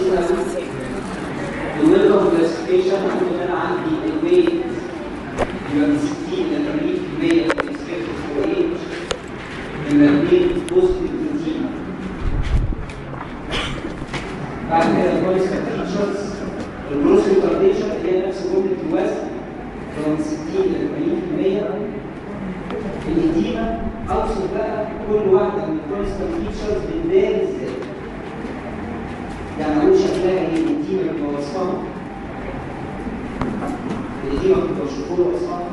قوي الويلكم كلاسيفيكيشن ان انا عندي الويت يبقى من 60 ل 80% اكسبكتد فور ايج الاثنين بوزيتيف روتين بعد كده الفويس فيتشرز الجروس ريتارديشن اللي هي نفس جمله الوزن من 60 ل 80% الإديمة أوصف بقى كل واحدة من الكونستنت فيتشرز بتبان ازاي يعني أقول شكلها إيه الإديمة بتبقى وصفها الإديمة بتبقى شكور وصفها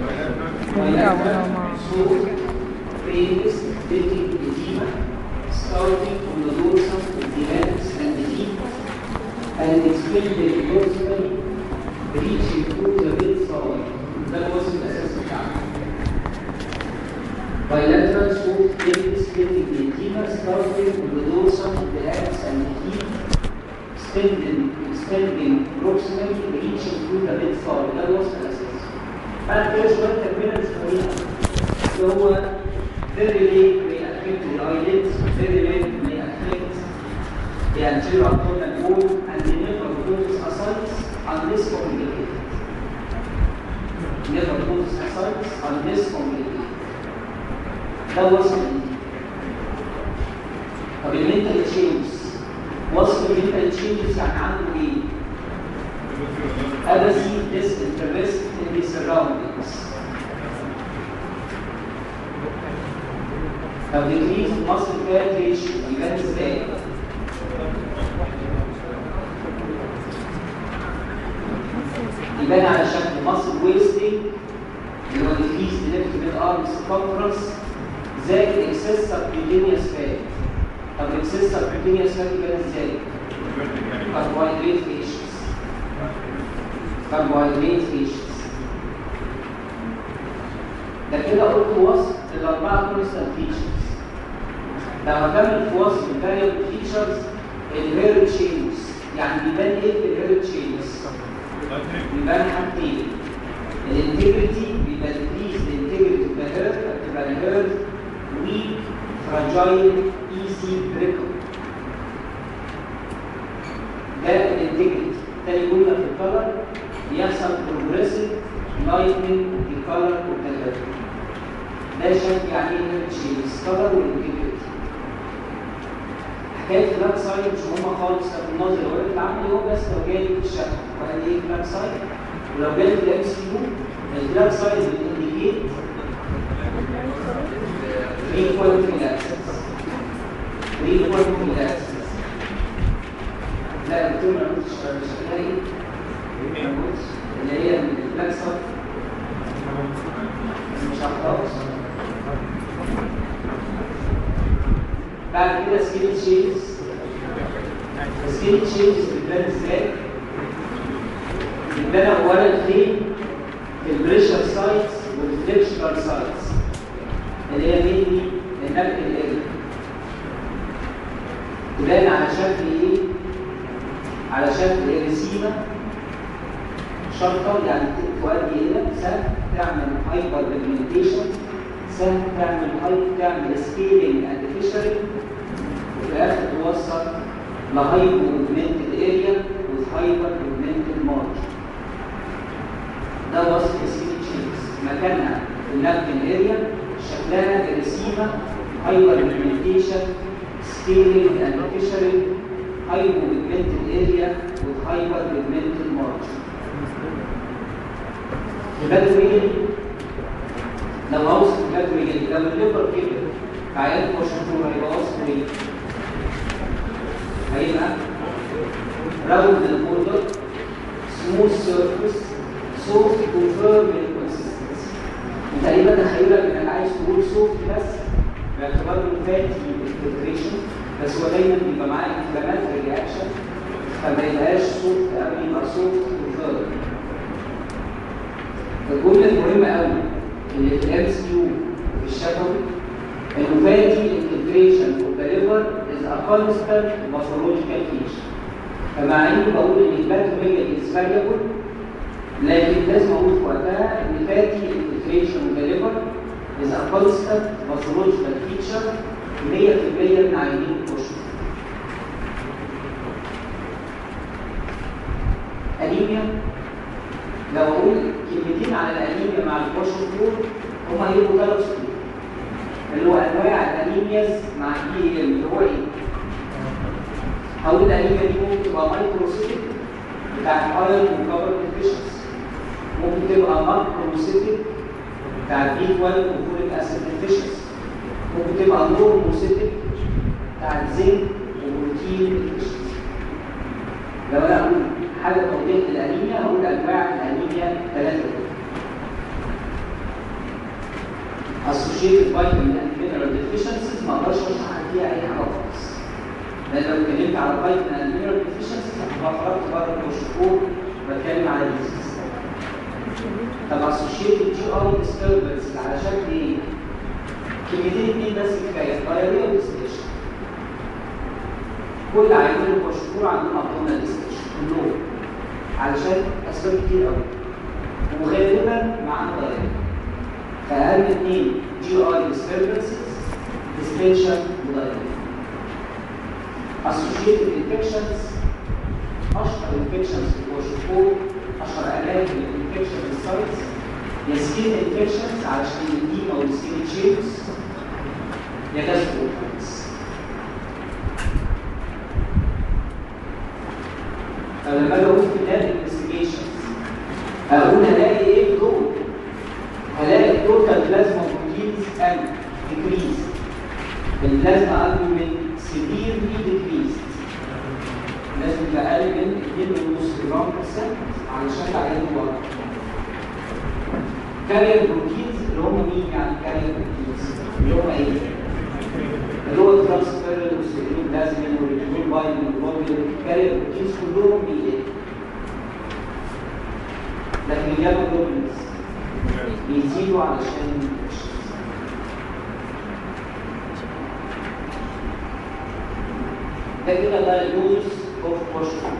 صوت فينس بيتنج إديمة starting from the dorsum of the hands and the feet and extending dorsally reaching through the midsole ده الوصف الأساسي بتاعنا bilateral smooth fingers fitting the edema starting from the dorsum of the hands and the feet extending extending proximally reaching through the midsole ده الوصف الأساسي بعد كده شوية تكملة مش طويلة اللي هو very late may affect the eyelids very late may affect the anterior abdominal wall and the never causes ascites unless complicated never causes ascites unless complicated ده وصف طب المنتال تشينجز وصف المنتال تشينجز يعني عنده ايه؟ Apathy, disinterest in the surroundings. طب decrease muscle fat ratio يبان ازاي؟ يبان على شكل muscle wasting اللي هو decrease the left mid arm circumference زائد excess subcutaneous fat طب excess subcutaneous fat يبان ازاي؟ carbohydrate ratios carbohydrate ratios ده كده قلت وصف الاربعه كونستنت فيتشرز لو هكمل في وصف الفاريبل فيتشرز الهيرو تشينجز يعني بيبان ايه في الهيرو تشينجز؟ بيبان حاجتين الانتجريتي بيبقى ديكريز الانتجريتي اوف ذا هيرد بتبقى الهيرد ويك فراجايل ايزي بريكل ده الانتجريتي تاني جمله في الكلر بيحصل بروجريسيف لايتنج الكلر اوف ذا هيرد ده شكل يعني ايه هيرد تشينجز كلر والانتجريتي حكايه فلاك سايد مش مهمه خالص في النظر هو اللي عامل هو بس لو جاي في الشكل وقال ايه فلاك سايد ولو جاي في الام سي يو الفلاك سايد بتنديكيت frequent relapses frequent relapses لا الدكتور ما قلتش شكلها ايه؟ ما قلتش اللي هي الفلاك سايد مش هحفظ بعد كده سكيل تشينجز سكيل تشينجز بتبان ازاي؟ بتبان اولا فين؟ في البريشر سايتس والفليكشنال سايتس اللي هي مينلي النبت الاريا تبان على شكل ايه؟ على شكل اريسيما شرطه يعني تؤدي الى سهل تعمل هايبر بيجمنتيشن سهل تعمل هايب تعمل سكيلينج اند فيشرنج وفي الاخر توصل لهايبو اوجمنتد اريا وهايبر اوجمنتد مارج ده وصف سكيل تشينجز مكانها في النبتن اريا شكلها ريسيفا هايبر اوجمنتيشن سكيلينج اند فيشرنج هايبو اوجمنتد اريا وهايبر اوجمنتد مارج evaluated لو اوصف evaluated لو الليبر كبر عيان وشطور هيبقى وصفه ايه؟ هيبقى راوند البوردر سموث سيرفيس سوفت كونفيرم الكونسستنسي تقريبا تخيلك انك عايز تقول سوفت بس باعتبار انه فاتي انتجريشن بس هو دايما بيبقى معاه انفلاماتري رياكشن فما يبقاش سوفت قوي يبقى سوفت كونفيرم الجمله المهمه قوي اللي في الام اس كيو في الشفوي انه فاتي الانتجريشن اوف ذا ليفر از ا كونستانت باثولوجيكال فيتشر فمع اني بقول ان الباثومية از فاريبل لكن لازم اقول في وقتها ان فاتي الانتجريشن اوف ذا ليفر از ا كونستانت باثولوجيكال فيتشر 100% من عيانين الكشف اللي هو انواع الانيمياز مع دي اللي هو ايه؟ هقول الانيميا دي ممكن تبقى مايكروسيتك بتاعت ايرون وكبر ديفيشنسي ممكن تبقى ماكروسيتك بتاعت بي 12 وفوليك اسيد ديفيشنسي ممكن تبقى نورموسيتك بتاعت زنك وبروتين ديفيشنسي لو انا اقول حاجه توضيح للانيميا هقول انواع الانيميا ثلاثه دول associated vitamin and mineral deficiencies ما اقدرش اشرح فيها اي حاجه خالص لان لو اتكلمت على vitamin and mineral deficiencies هتبقى خرجت بره الكشكول بتكلم على الديزيز طب associated GI disturbances على شكل ايه؟ كلمتين اتنين بس كفايه diarrhea وديستيشن كل عيانين الكشكول عندهم abdominal ديستيشن كلهم علشان اسباب كتير قوي وغالبا مع diarrhea فأهم اثنين جي اي disturbances distension ودايريا associated infections أشهر infections في الكشكول أشهر أماكن الانفكشن السايتس يا سكين infections علشان الديما والسكين تشيبس يا جاستروفايتس فلما اجي اقول في اللاب انفستيجيشنز اقول الاقي ايه في دول هلاقي التوتال بلازما بروتينز ان ديكريز البلازما البومين سيفيرلي ديكريز لازم يبقى اقل من 2.5 جرام بيرسنت علشان العيان يبقى كارير بروتينز اللي هم مين يعني كارير بروتينز اللي هم ايه؟ اللي هو الترانسفيرال والسيروبلازمين والريتينول باين والجلوبين كارير بروتينز كلهم بيقل لكن الجاما جلوبينز بيزيدوا علشان ده كده دايجنوز اوف كوشن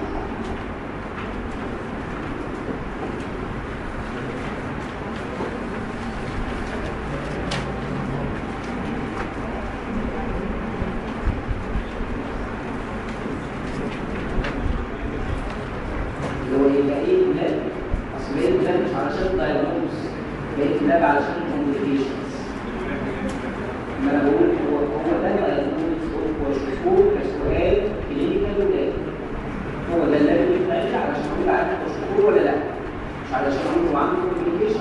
اللي هو يبقى ايه بلاد اصل بقيت بلاد مش علشان دايجنوز بقيت بلاد علشان كومبليكيشنز ما انا بقول هو هو ده دايجنوز اوف كوشن هو كسؤال كلينيكال ولا هو ده اللي انا بقول علشان اقول عنده كوشن ولا لا مش علشان اقول هو عنده كومبليكيشن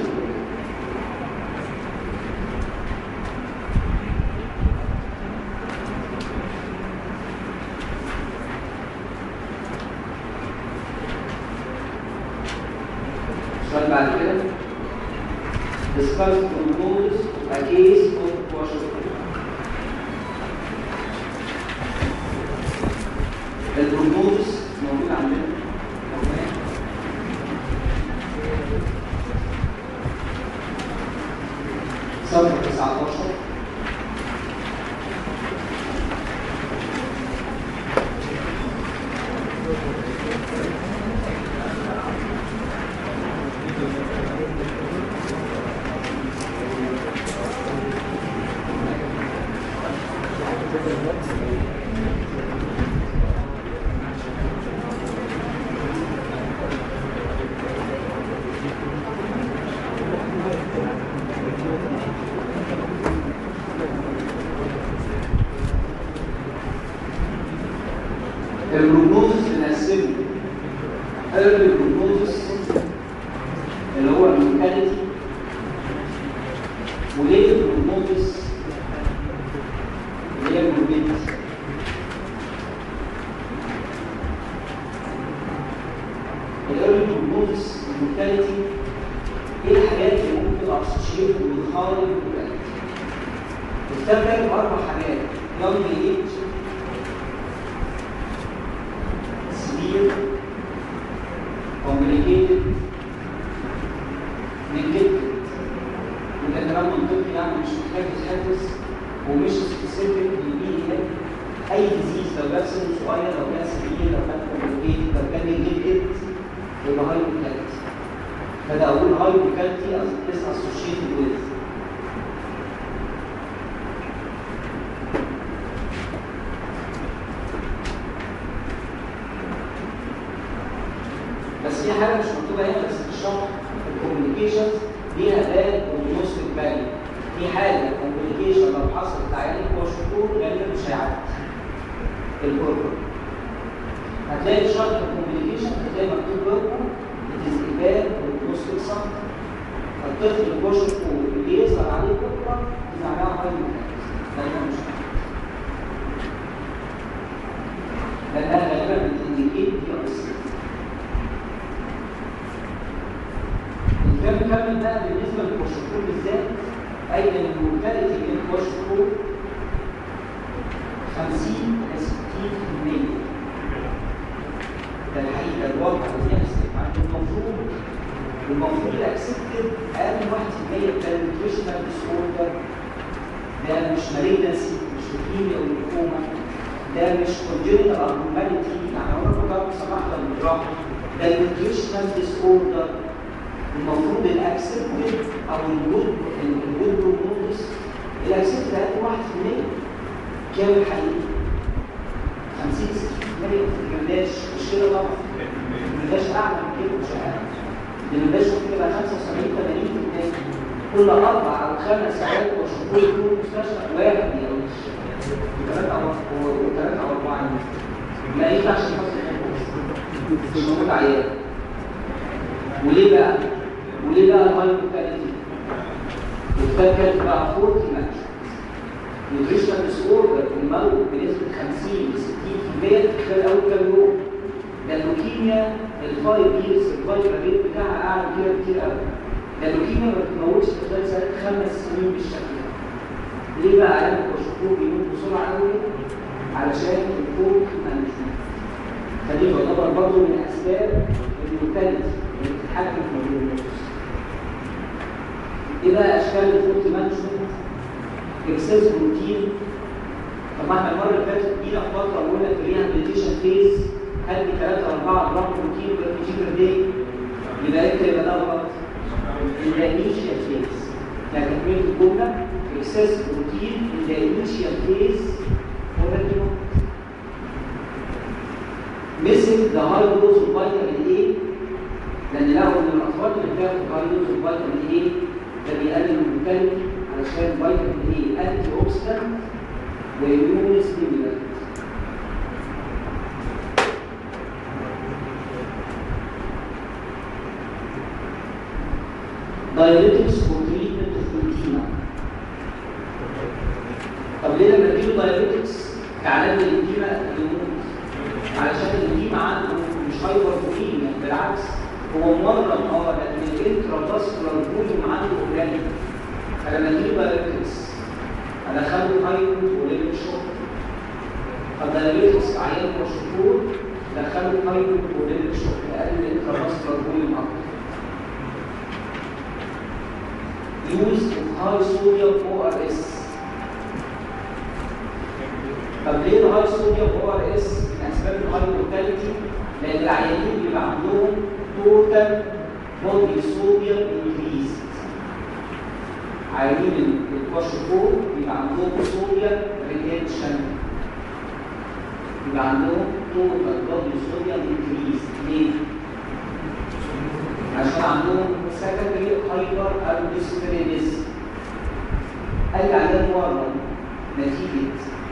السؤال بعد كده discuss prognosis of a case of kwashiorkor البروجنوز موجود عندنا صفحة 19 البروجنوزس بنقسمه early prognosis اللي هو المورتاليتي وليه البروجنوزس اللي هي الموربيديتي الايرلي بروجنوزس المورتاليتي ايه الحاجات اللي ممكن تبقى اسوشيتد بالخارج المورتاليتي بتستخدم اربع حاجات يونج ايج severe, complicated, neglected. وده كلام منطقي يعني مش محتاج تحفظ ومش سبيسيفيك للبي اي ديزيز لو جاب سن صغير لو كان سبيل لو كان كومبليكيتد لو كان neglected يبقى هاي بوكالتي فده اقول هاي بوكالتي is associated with بس في حاجه مش مكتوبه هنا بس في الشرح الكوميونيكيشنز ليها باد ومنوسك فاليو في حاله كوميونيكيشن كومبليكيشن لو حصلت عيان الكوشكور غالبا مش هيعدي الكوربر هتلاقي شرط الكومبليكيشن هتلاقي مكتوب لكم الاستقبال والبوست صح الطفل الكوشكور اللي يظهر عليه كوربر دي معناها هاي غالبا مش لانها غالبا بتنديكيت دي اصلا الكلام كامل بقى بالنسبه للكوشكور بالذات اي ان المورتاليتي من الكوشكور 50 ل 60% ده الحقيقه الواقع اللي بيحصل المفروض المفروض الاكسبتد اقل 1% ده النيوتريشنال ديس اوردر ده مش مالجنسي مش لوكيميا او ليكوما ده مش كونجنتال ابنورماليتي يعني عمرك ما تعرف صلاح الجراح ده النيوتريشنال ديس اوردر المفروض الاكسبتد او الجود الجود بروجنوزس الاكسبتد اقل 1% كام الحقيقي 50 60% ما بيبقاش مش كده طبعا ما بيبقاش اعلى من كده مش اقل اللي ما بيبقاش ممكن يبقى 75 80% كل اربع او خمس ساعات وشهور يكون مستشفى واحد او ثلاثة او ثلاثة او اربعة ما ينفعش يحط مش موجود عيان وليه بقى؟ وليه بقى الهايبوكاليتي؟ الفاكهة بقى 40 ماتش نيوتريشنال ديس اوردر الموت بنسبه 50 ل 60% خلال اول كام يوم ده اللوكيميا الفايف ييرز الفايبر ريت بتاعها اعلى من كده كتير قوي ده اللوكيميا ما بتموتش في خلال سنه خمس سنين بالشكل ده ليه بقى عيال الكشكول بيموت بسرعه قوي علشان الفوق مانجمنت فدي تعتبر برضه من اسباب المورتاليتي اللي بتتحكم في الهرمونات ايه بقى اشكال الفوق مانجمنت اكسس روتين طبعا احنا المره اللي فاتت جينا في فتره قلنا في ريهابيليتيشن فيز هل دي 3 4 جرام بروتين ولا بي جي بير داي يبقى امتى يبقى ده غلط؟ يبقى انيشيال فيز يعني تكمله الجمله اكسس روتين in the initial phase already not missing the high dose of vitamin A لان لقوا ان الاطفال اللي بتاخد high dose of vitamin A ده بيقلل المورتاليتي علشان فيتامين اي انتي اوكسيدنت واميون ستيمولانت دايليتكس فور تريتمنت اوف بروتينا طب ليه لما اديله دايليتكس كعلاج الانتيما يموت علشان الانتيما عنده مش هايبر بروتين بالعكس هو مرض اه لكن الانترا فاسكولار فوليوم عنده قليل فلما تجيب دايليتكس ادخله هايبر وليفل شوك فالدايليتكس عيان مشهور دخله هايبر وليفل شوك اقل انتراسكولار فوليوم اكتر use of high sodium ORS طب ليه الهاي صوديوم ORS من اسباب الهايبوتاليتي؟ لان العيانين بيبقى عندهم توتال بودي صوديوم انكريز عيانين الكوشكور بيبقى عندهم صوديوم ريتنشن يبقى عندهم توتال بودي صوديوم انكريز ليه؟ عشان عندهم سكندري هايبر الديسبرينيز اي عيان ورم نتيجه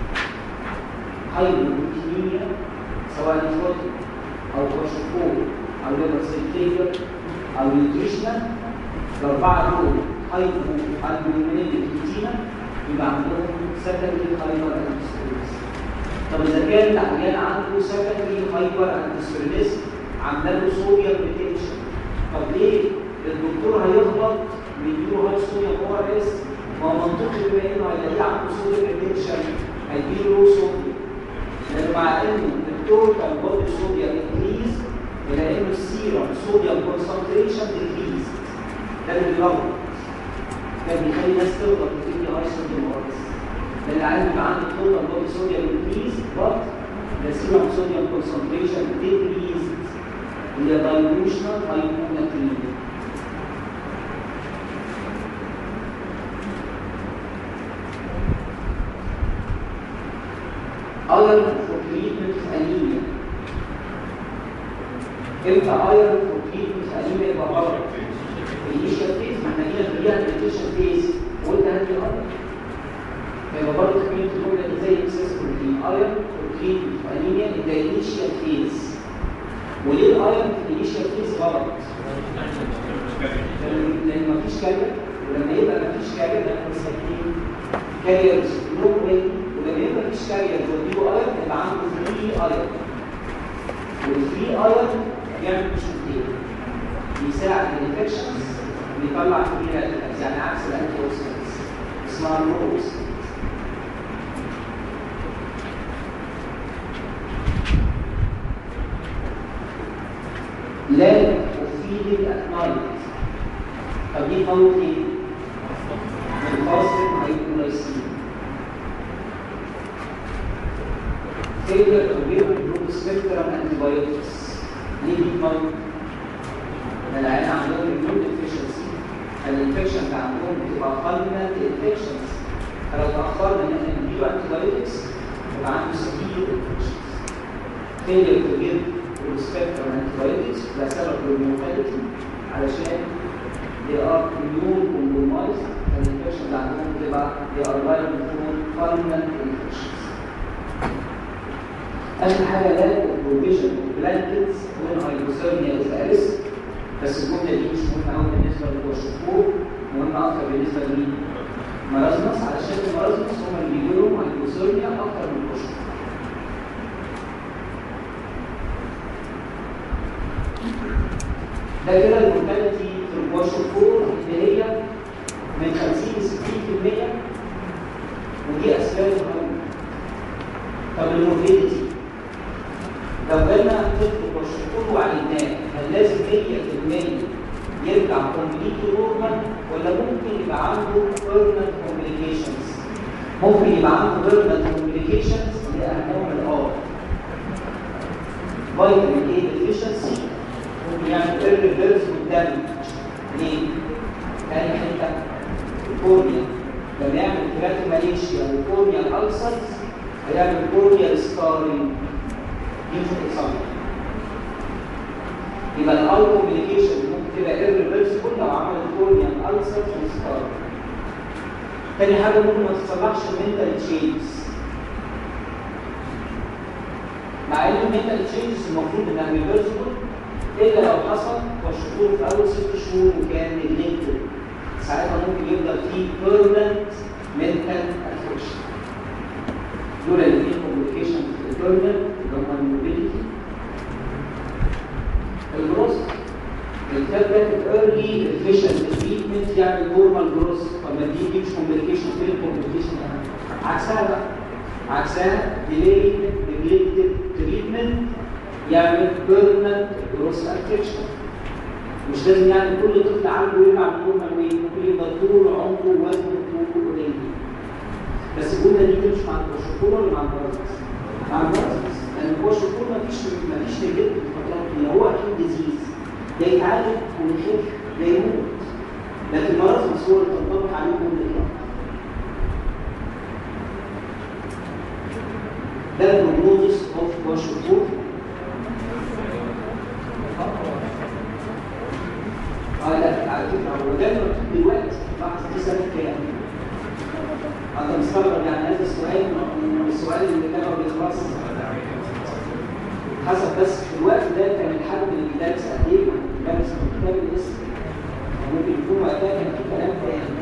هايبوبروتينيا سواء نيفروتيك او كوشكور او ليفر سيل فيلر او نيوتريشنال الاربعه دول هايبو البومينيك كتينا يبقى عندهم سكندري هايبر الديسبرينيز طب اذا كان العيان عنده سكندري هايبر الديسبرينيز عامله له صوديوم ريتنشن طب ليه الدكتور هيغلط ويديله هاي صوديوم او ار اس ما هو منطقي بما انه هيلاقيه عنده صوديوم ريتنشن هيديله لو صوديوم لانه مع انه التوتال بودي صوديوم انكريز الا انه السيرم صوديوم كونسنتريشن ديكريز ده اللي بيغلط ده بيخلي الناس تغلط وتدي هاي صوديوم او ار اس لان العيال بيبقى عنده توتال بودي صوديوم انكريز بط the serum sodium concentration decreased اللي هي dilutional hyponatremia iron for treatment of anemia امتى iron for treatment of anemia يبقى غلط الانيشال فيز ما احنا جينا في الريهابيليتيشن فيز وقلت هدي iron فيبقى برضه تكمله الجمله دي زي اكسس بروتين ايرون بروتين في انيميا ان ذا انيشال فيز وليه الايرون في الانيشال فيز غلط؟ لان لأن مفيش كارير ولما يبقى مفيش كارير ده احنا مسميين كاريرز نو واي ولما يبقى مفيش كارير واديله ايرون يبقى عنده فري ايرون والفري ايرون بيعمل مشكلتين بيساعد الانفكشنز بيطلع فري راديكالز يعني عكس الانتي اوكسيدنتس اسمها النو اوكسيدنتس lack of feeding at night طب دي قوة ايه؟ من فاصل هايبولايسيميا failure to give broad spectrum antibiotics ليه دي قوة؟ العيال عندهم immune deficiency الانفكشن عندهم بتبقى fulminant infections فلو تأخرنا ان احنا نديله antibiotics يبقى عنده severe infections failure to give broad spectrum antibiotics ده سبب للمورتاليتي علشان they are immune compromised الانفكشن اللي عندهم بتبقى they are liable to fulminant infections اخر حاجه لا provision of blankets when hypothermia is a risk بس الجمله دي مش مهمه قوي بالنسبه للشهور مهمه اكتر بالنسبه لمين؟ مرازمس علشان المرازمس هم اللي بيجوا لهم هايبوثيرميا اكتر من الكشف ده كده المورتاليتي في الكواشوفور اللي هي من 50 ل 60% ودي اسباب مهمه طب الموربيديتي لو جالنا طفل كواشوفور وعالجناه هل لازم 100% يرجع كومبليت نورمال ولا ممكن يبقى عنده بيرمنت كومبليكيشنز ممكن يبقى عنده بيرمنت كومبليكيشنز لاهمهم الار فيتامين اي ديفيشنسي ممكن يعمل ايرفيرس قدام ليه؟ تاني حته الكورنيا لما يعمل كراتوماليشيا وكورنيا الالسرز هيعمل كورنيا سكارينج دي مش هتحصل يبقى الاي كوميونيكيشن ممكن تبقى irreversible لو عمل كورنيا الالسرز وسكارينج تاني حاجه ممكن ما تصلحش المنتال تشينجز مع ان المنتال تشينجز المفروض انها ريفرسبل الا لو حصل والشهور في اول ست شهور وكان نجلكتد ساعتها ممكن يفضل فيه بيرمنت منتال افكشن دول الاثنين كوميونيكيشن في البيرمنت اللي هم الموبيليتي الجروس الثالث الايرلي efficient تريتمنت يعمل نورمال جروس طب ما دي مش كوميونيكيشن فين الكوميونيكيشن عكسها بقى عكسها ديلي نجلكتد تريتمنت يعمل بيرمنت جروس افكشن مش لازم يعني كل طفل عنده يرجع من نورمال ويت ممكن يفضل طول عمره وزنه طول قليل بس الجمله دي تمشي مع الكوشوكور ولا مع البارازيتس؟ مع البارازيتس لان الكوشوكور مفيش مفيش تجربه في الفترات دي هو اكيد ديزيز يا يتعالج ويخف يا يموت لكن البارازيتس هو اللي تنطبق عليه الجمله دي ده البروجنوزس اوف كوشوكور اه لا على فكره هو ده مكتوب دلوقتي لحظه دي سنه كام؟ انت مستغرب يعني هذا السؤال من السؤال اللي كان ما بيخلص حسب بس في الوقت ده كان الحد اللي بيدرس قد ايه؟ بيدرس من كتاب الاسم ممكن يكون وقتها كان في كلام تاني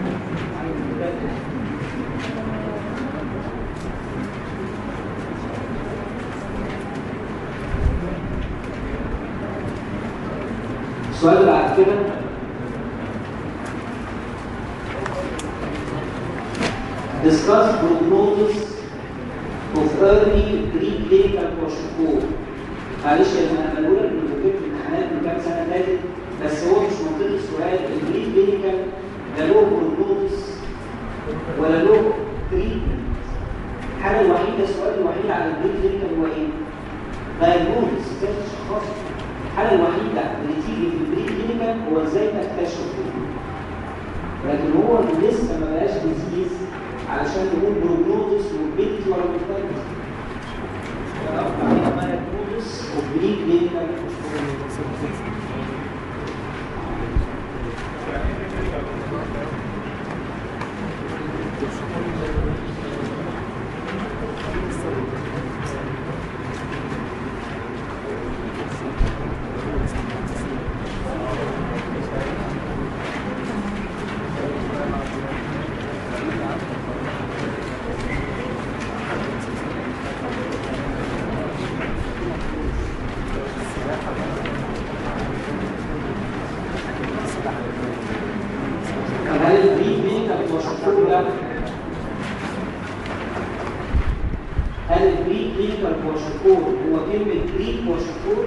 السؤال اللي بعد كده discuss prognosis of early preclinical kwashiorkor معلش انا انا بقول لك ان كنت في امتحانات من كام سنه فاتت بس هو مش منطقي السؤال البري كلينيكال لا له بروجنوزس ولا له تريتمنت الحاجه الوحيده السؤال الوحيد على البري كلينيكال هو ايه؟ دايجنوز ازاي تشخص الحاله الوحيده اللي تيجي في البري كلينيكال هو ازاي تكتشفه لكن هو لسه ما بقاش ديزيز علشان نقول بروجنوزس وبيت ولا مختلف دايجنوزس وبري كلينيكال هل البري كلينيكال كواشيكور هو كلمه بري كواشيكور؟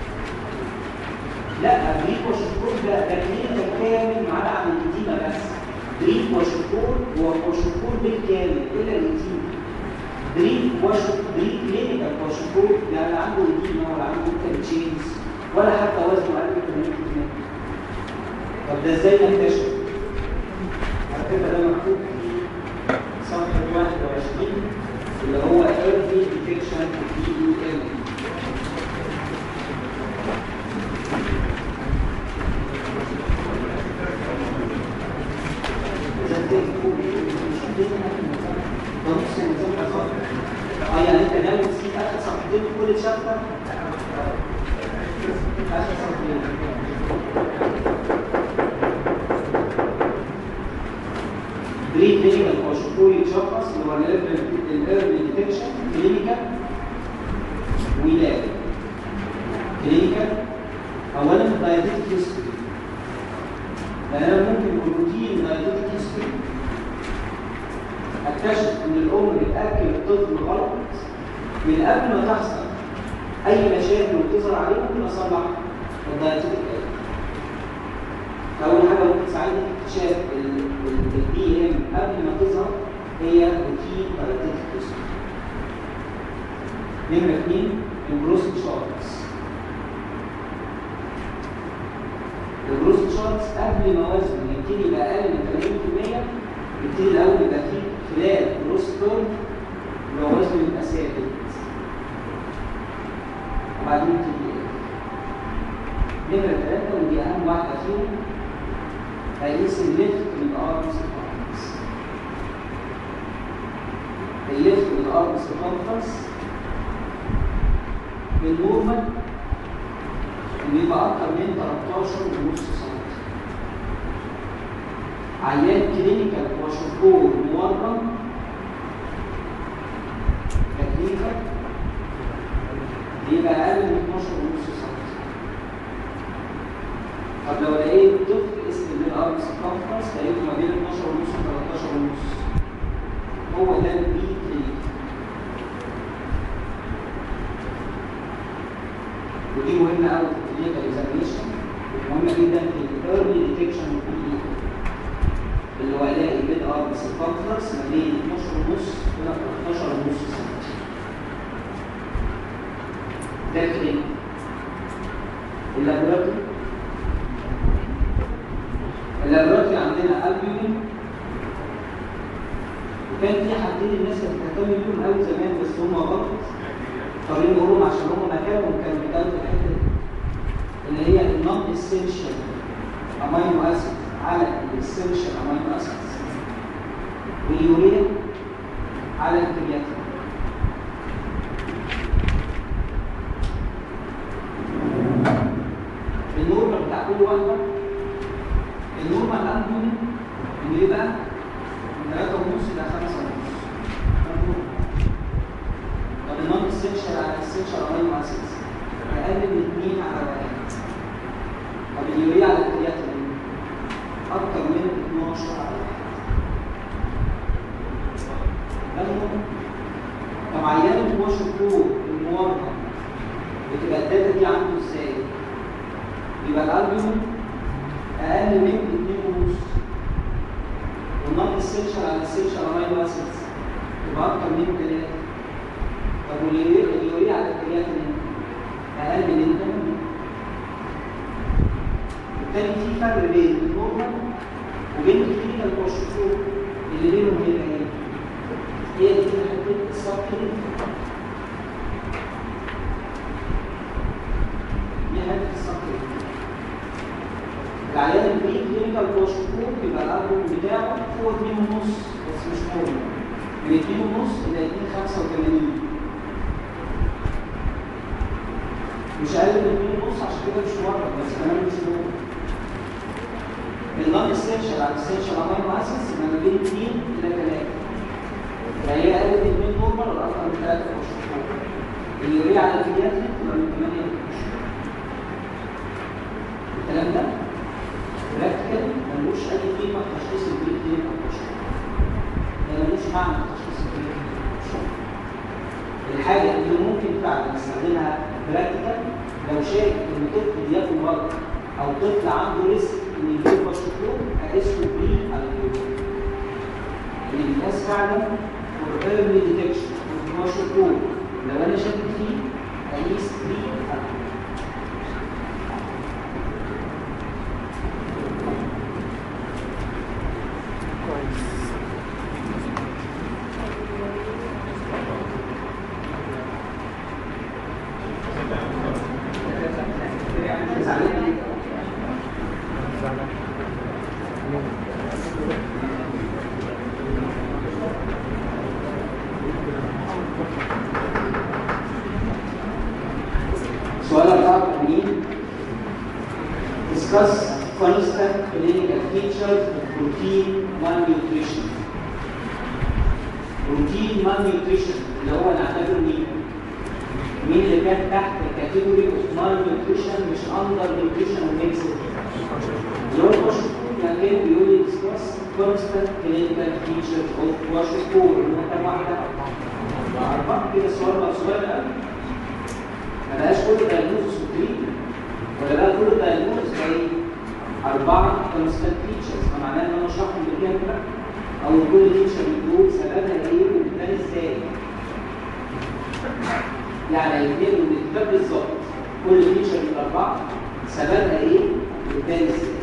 لا بري كواشيكور ده ده كلينيكال كامل ما عدا عن الإديمة بس بري كواشيكور هو كواشيكور بالكامل الا الإديمة بري كواشيكور بري كلينيكال كواشيكور يعني لا عنده إديمة ولا عنده تشينز ولا حتى وزنه اقل من 80% طب ده ازاي نكتشف؟ على فكره ده مكتوب في صفحه 21 اللي هو early detection of DEM اه يعني انت ناوي تسيب اخر صفحتين في كل شابتر اخر صفحتين بري كلينيكال كوشكور يتشخص اللي هو الايرلي ديتكشن كلينيكال ولاد كلينيكال اولا دايتيك هيستوري لان انا ممكن بروتين دايتيك هيستوري اكتشف ان الام بتاكل الطفل غلط من قبل ما تحصل اي مشاكل وتظهر عليه ممكن اصلح الدايتيك فاول حاجه ممكن تساعدني في اكتشاف البي ام قبل ما تظهر هي روتين دايتيك هيستوري نمره اثنين الجروس شارتس الجروس شارتس قبل ما وزنه يبتدي يبقى اقل من 80% يبتدي الاول يبقى فيه خلال جروس تورم لو وزنه يبقى ثابت وبعدين يبتدي نمرة ثلاثة ودي أهم واحدة فيهم هيقيس الليفت للأرم سيركمفرنس الليفت للأرم سيركمفرنس النورمال بيبقى أكتر من 13 ونص سم عيان كلينيكال وشكور مورم كلينيكال بيبقى أقل من 12 ونص سم طب لو لقيت طفل اسم الارض سيركمفرنس لقيته ما بين 12 ونص و 13 ونص هو ده البي كلينيك ودي مهمه قوي في الكلينيكال اكزامينشن مهمه جدا في الايرلي ديتكشن بي اللي هو الاقي ميد ارض سيركمفرنس ما بين 12 ونص الى 13 ونص سم ده الكلينيك اللابوراتوري اللابوراتوري عندنا البيومين وكان في حاجتين الناس كانت بتهتم بيهم قوي زمان بس هم غلط طالعين نقولهم عشان هم مكانهم كانوا بيتقالوا في الحته دي اللي هي النون اسينشال امينو اسيد على الاسينشال امينو اسيد واليوريا على الكرياتين النورمال بتاع كل واحده النورمال الالبومين اللي ايه بقى؟ من 3 ونص الى 5 ونص طب النون اسينشال على الاسينشال امينو اسيدز اقل من 2 على 1 طب اليوريا على الكرياتين اكتر من 12 على 1 ده المهم طب عيان هو شكور المورطه بتبقى الداتا دي عنده ازاي؟ يبقى الالبومين اقل من 2 ونص والنون اسينشال على الاسينشال امينو اسيدز يبقى اكتر من 3 طب واليوريا على الكرياتين اقل من 8 بالتالي في فرق بين النورمال وبين الكلينيكال كوشكور اللي بينهم هي ايه؟ هي دي حته السب كلينيكال دي حته السب كلينيكال العيان البري كلينيكال كوشكور بيبقى الالبوم بتاعه فوق 2 ونص بس مش نورمال من 2 ونص الى 2 85 مش اقل من 2 ونص عشان كده مش مرض بس كمان مش نورمال النون اسينشال على الاسينشال امينو اسيدز ما بين 2 الى 3 فهي اقل من 2 نورمال والاكثر من 3 كوشكور اليوريا على الكرياتين تبقى من 8 ل 12 الكلام ده براكتيكال ملوش اي قيمه في تشخيص البريك كلينيكال كوشن ده ملوش معنى في تشخيص البريك كلينيكال الحاجه اللي ممكن فعلا نستخدمها براكتيكال لو شايف ان طفل بياكل غلط او طفل عنده ريسك ان يجيب مشروب اقيسه بري اللي بيتقاس فعلا فور ايرلي ديتكشن مشروب لو انا شاكك فيه اقيس بري سؤال 84 discuss constant clinical features of routine malnutrition routine malnutrition اللي هو نعتبره مين؟ مين اللي كان تحت الكاتيجوري اوف malnutrition مش under nutrition وميكس اللي هو الكواشيكور يعني كان بيقول لي discuss constant clinical features of كواشيكور اللي هو كام واحدة؟ أربعة كده السؤال بقى صغير قوي ما بقاش كل دايجنوز وتريتمنت ولا بقى كل دايجنوز زي أربعة كونستانت فيتشرز فمعناه إن أنا أشرحهم بالكامل أو كل فيتشر من دول سببها إيه وبتبان إزاي يعني الاثنين من الكتاب بالظبط كل فيتشر من الأربعة سببها إيه وبتبان إزاي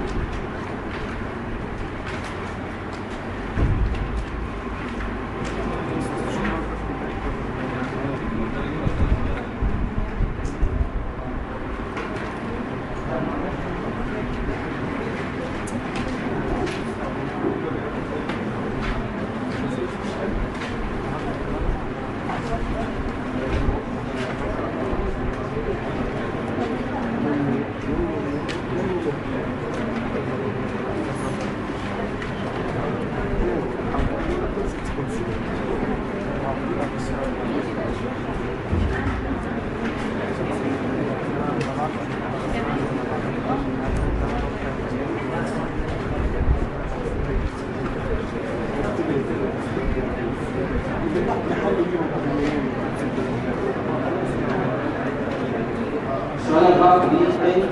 السؤال الرابع بالنسبة لي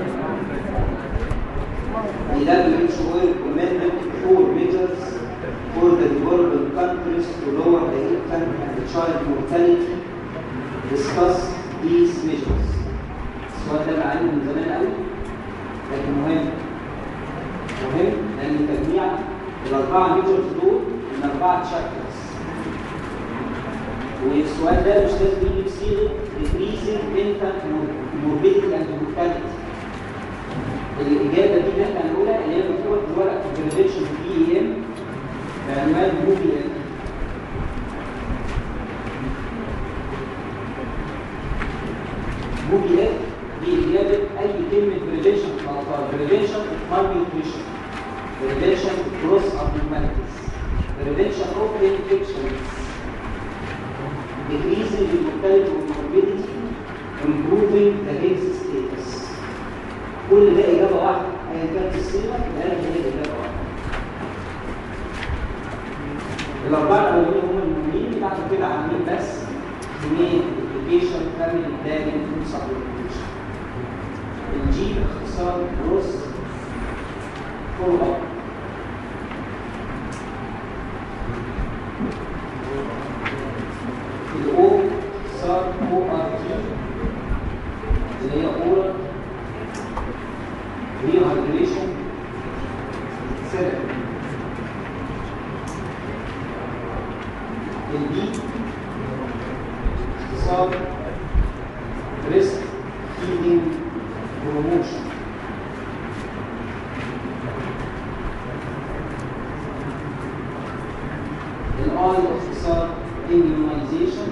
WHO recommended four measures for the developing countries to lower the infant and child mortality. Discuss these measures. السؤال ده معانا من زمان قوي لكن مهم مهم لأن تجميع الأربعة ميجرز دول من أربعة شابترز والسؤال ده مش لازم يجي بصيغه decreasing infant morbidity and mortality. الإجابة دي اللي احنا هنقولها اللي هي مكتوبة في ورقة prevention بي اي ام بعنوان موبي ام. موبي ام دي إجابة أي كلمة prevention في الأطفال prevention of malnutrition prevention of gross abnormalities prevention of infections decreasing the mortality and morbidity, improving the health status. كل ده إجابة واحدة أيا كانت الصيغة يبقى هي إجابة واحدة. الأربعة الأولين هم المهمين بعد كده عاملين بس اثنين education family planning and supplementation. الجي باختصار جروس فولو اب الاو صار او ار تي اللي هي اورال ريهايدريشن ثيرابي البي اختصار بريست فيدنج بروموشن الاي اختصار immunization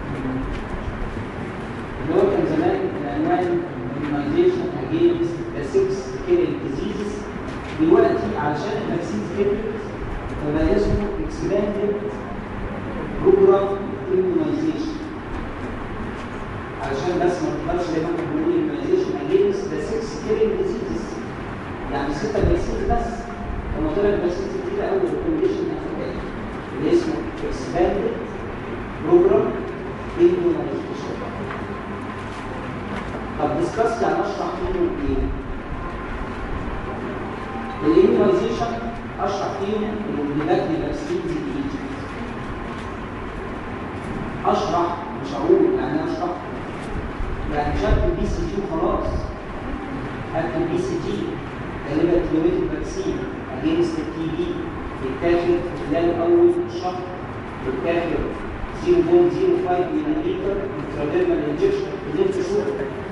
اللي هو كان زمان العنوان immunization against the six killing diseases دلوقتي علشان الفاكسينز كبرت فبقى اسمه expanded program immunization علشان بس ما تقدرش زي ما احنا بنقول immunization against the six killing diseases يعني ستة فاكسينز بس لما طلع فاكسينز كتير قوي والكونديشن اللي اسمه expanded program immunization اشرح مش هقول يعني انا اشرح يعني مش هكتب بي سي جي وخلاص هكتب بي سي جي غالبا كيلومتر فاكسين اجينست التي بي بيتاخد خلال اول شهر بيتاخد 0.05 ملي انتراديرمال انجكشن في ست شهور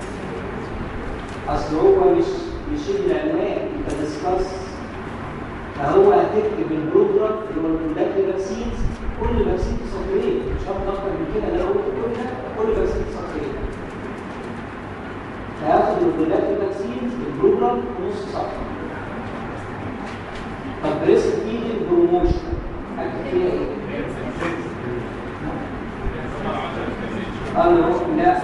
اصل هو مش مش العنوان انت ديسكاس فهو هتكتب البروجرام اللي هو المولكيولر فاكسينز كل فاكسين في سطرين مش هاخد اكتر من كده لو قلت كل ده كل فاكسين في سطرين فهاخد المولكيولر فاكسينز البروجرام نص صفحه طب بريست فيدنج بروموشن هكتب فيها ايه؟ قالوا لا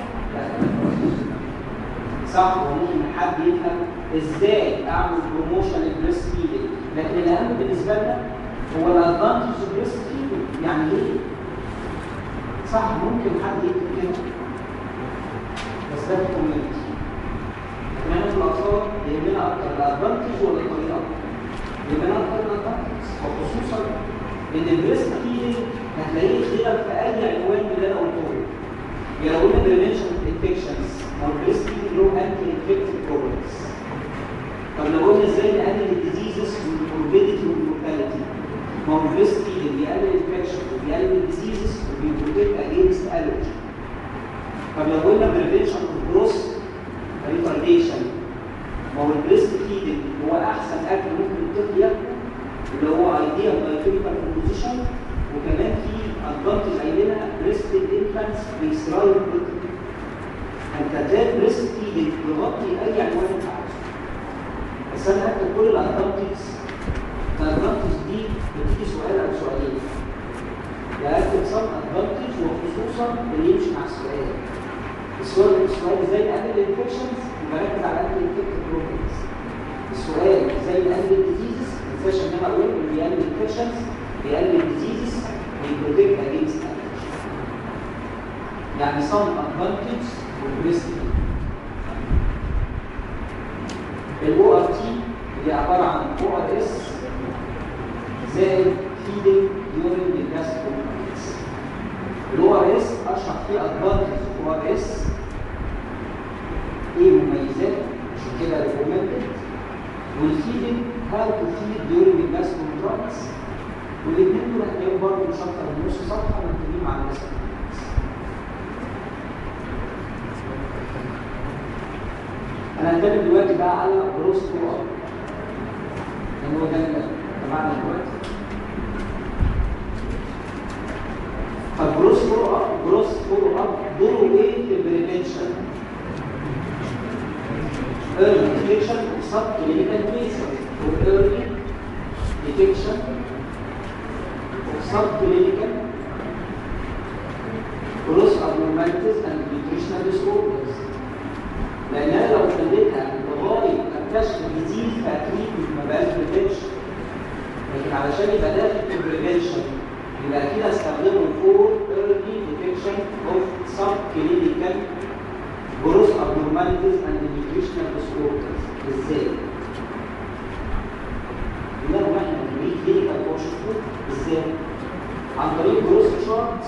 صح وممكن حد يفهم ازاي اعمل بروموشن للبريست فيدنج لكن الاهم بالنسبه لنا هو الادفانتج بريست فيدنج يعني ايه؟ صح ممكن حد يكتب كده بس ده كومنت احنا في الاطفال يهمنا اكتر الادفانتج ولا الطريقه؟ يهمنا اكتر الادفانتج وخصوصا ان البريست فيدنج هتلاقيه يشتغل في اي عنوان من اللي انا قلته يا لو قلنا بريفنشن انفكشنز او البريست فيدنج له انتي انفكتيف بروبلمز طب لو قلنا ازاي نقلل الديزيزز والموربيديتي والمورتاليتي ما هو البريست فيدنج بيقلل الانفكشن وبيقلل الديزيزز وبيبروتكت اجينست الرجي طب لو قلنا بريفنشن اوف جروس ريتارديشن ما هو البريست فيدنج هو احسن اكل ممكن الطفل ياكله اللي هو ايديال بايوكيميكال كومبوزيشن وكمان في ادفانتج قايلنا بريست انفانتس بيسرايل بروتين انت تلاقي بريست فيدنج يغطي اي عنوان انت عايزه بس انا هكتب كل الادفانتجز الادفانتج دي بتيجي سؤال او سؤالين يا هكتب سم ادفانتج وخصوصا اللي يمشي مع السؤال السؤال السؤال ازاي نقلل الانفكشنز بركز على قلل الانفكتيف بروبلمز السؤال ازاي نقلل الديزيزز ما تنساش ان انا اقول ان بيقلل الانفكشنز بيقلل الديزيزز بيبروتكت اجينست يعني some advantage والريسك الاو ار تي اللي عباره عن او ار اس زائد feeding during the gastroenteritis الاو ار اس اشرح فيه advantage او ار اس ايه مميزات عشان كده ريكومندد والفيدنج هاو تو فيد during the gastroenteritis والاثنين دول هتلاقيهم برضه مش اكتر من نص صفحه مكتوبين مع الناس انا هتكلم دلوقتي بقى على جروس فولو اب لان هو ده اللي تبعنا دلوقتي فالجروس فولو اب جروس فولو اب دوره ايه في البريفنشن؟ early detection of subclinical cases or early detection subclinical growth abnormalities and nutritional disorders لان انا لو خليتها لغايه اكتشف ديزيز فاكيد ما بقاش بريفنشن لكن علشان يبقى ده في بريفنشن يبقى اكيد هستخدمه فور early detection of subclinical growth abnormalities and nutritional disorders ازاي؟ لو احنا بنريد كلينيكال كوشن ازاي؟ عن طريق جروس شارتس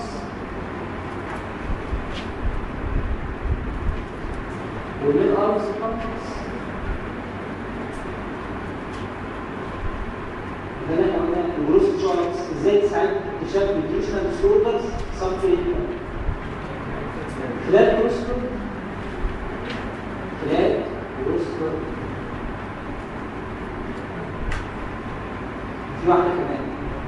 والميد ارم سيركمفرنس ده اللي احنا قلنا الجروس شارتس ازاي تساعد اكتشاف نيوتريشنال ديسوردرز سب كلينيكال خلال جروس خلال جروس في واحده كمان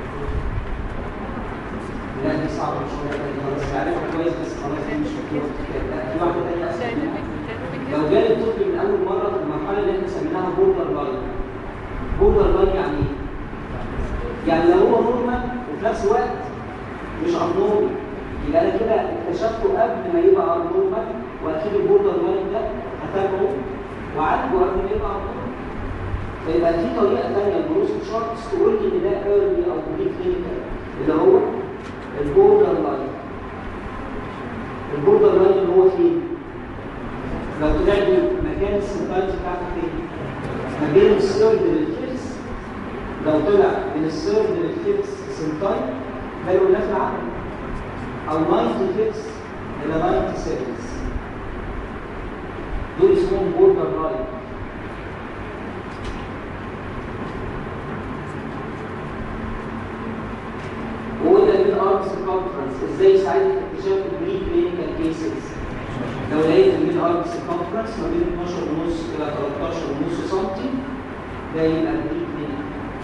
لا دي صعبة شوية بس عارفها كويس بس خلاص دي مش مكتوبة في الكتاب لا في واحدة تانية أسهل منها لو جالي الطفل من أول مرة في المرحلة اللي احنا سميناها بوردر لاين بوردر لاين يعني إيه؟ يعني لو هو نورمال وفي نفس الوقت مش ابنورمال يبقى أنا كده اكتشفته قبل ما يبقى ابنورمال وأكيد البوردر لاين ده هتابعه وعالجه قبل ما يبقى ابنورمال فيبقى في طريقة تانية البروس شارتس تقول لي إن ده ايرلي أو بري كلينيكال اللي هو البوردر لاين البوردر لاين اللي هو فين؟ لو طلع لي مكان السنتايز بتاعته فين؟ ما بين السيرد للفيرس لو طلع من السيرد للفيرس سنتايل ده اللي قلناه في العقل او from 96 الى 96 دول اسمهم بوردر لاين وقلنا الميد ارك سيركمفرنس ازاي يساعدك في اكتشاف البري كلينيكال كيسز لو لقيت الميد ارك سيركمفرنس ما بين 12 ونص الى 13 ونص سم ده يبقى البري كلينيكال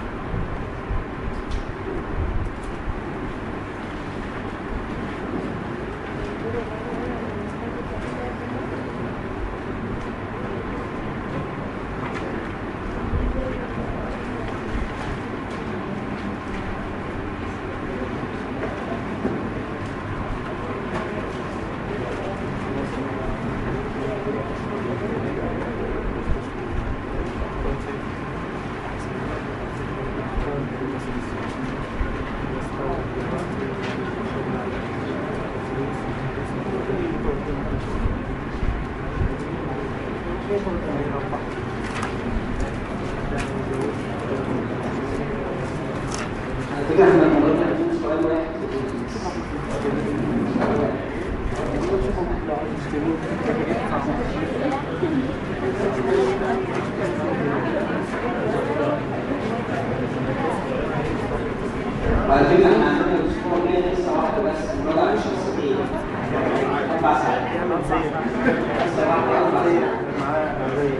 على فكره احنا لما قلنا هنجيب سؤال واحد في وعلى فكره احنا عندنا الاسبوع الجاي لسه واحده بس المراجعه مش اساسيه اربع ساعات لسه واحده اربع ساعات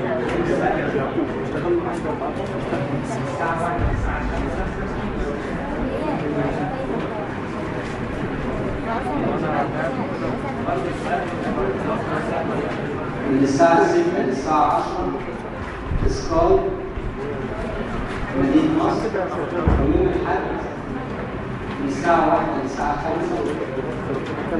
من الساعة 6 للساعة 10 سكاي مدينة مصر ويوم الأحد من الساعة 1 للساعة 5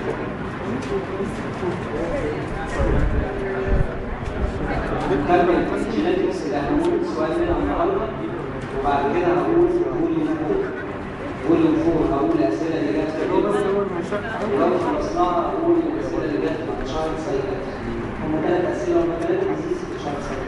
نكمل الجينيتكس اللي هنقول سؤال منها النهارده وبعد كده هقول فوليوم 4 فوليوم 4 هقول الأسئلة اللي جت في البيبر ولو خلصناها هقول الأسئلة اللي جت في شهر سيئة هم ثلاث أسئلة هم ثلاث أسئلة في شهر سيئة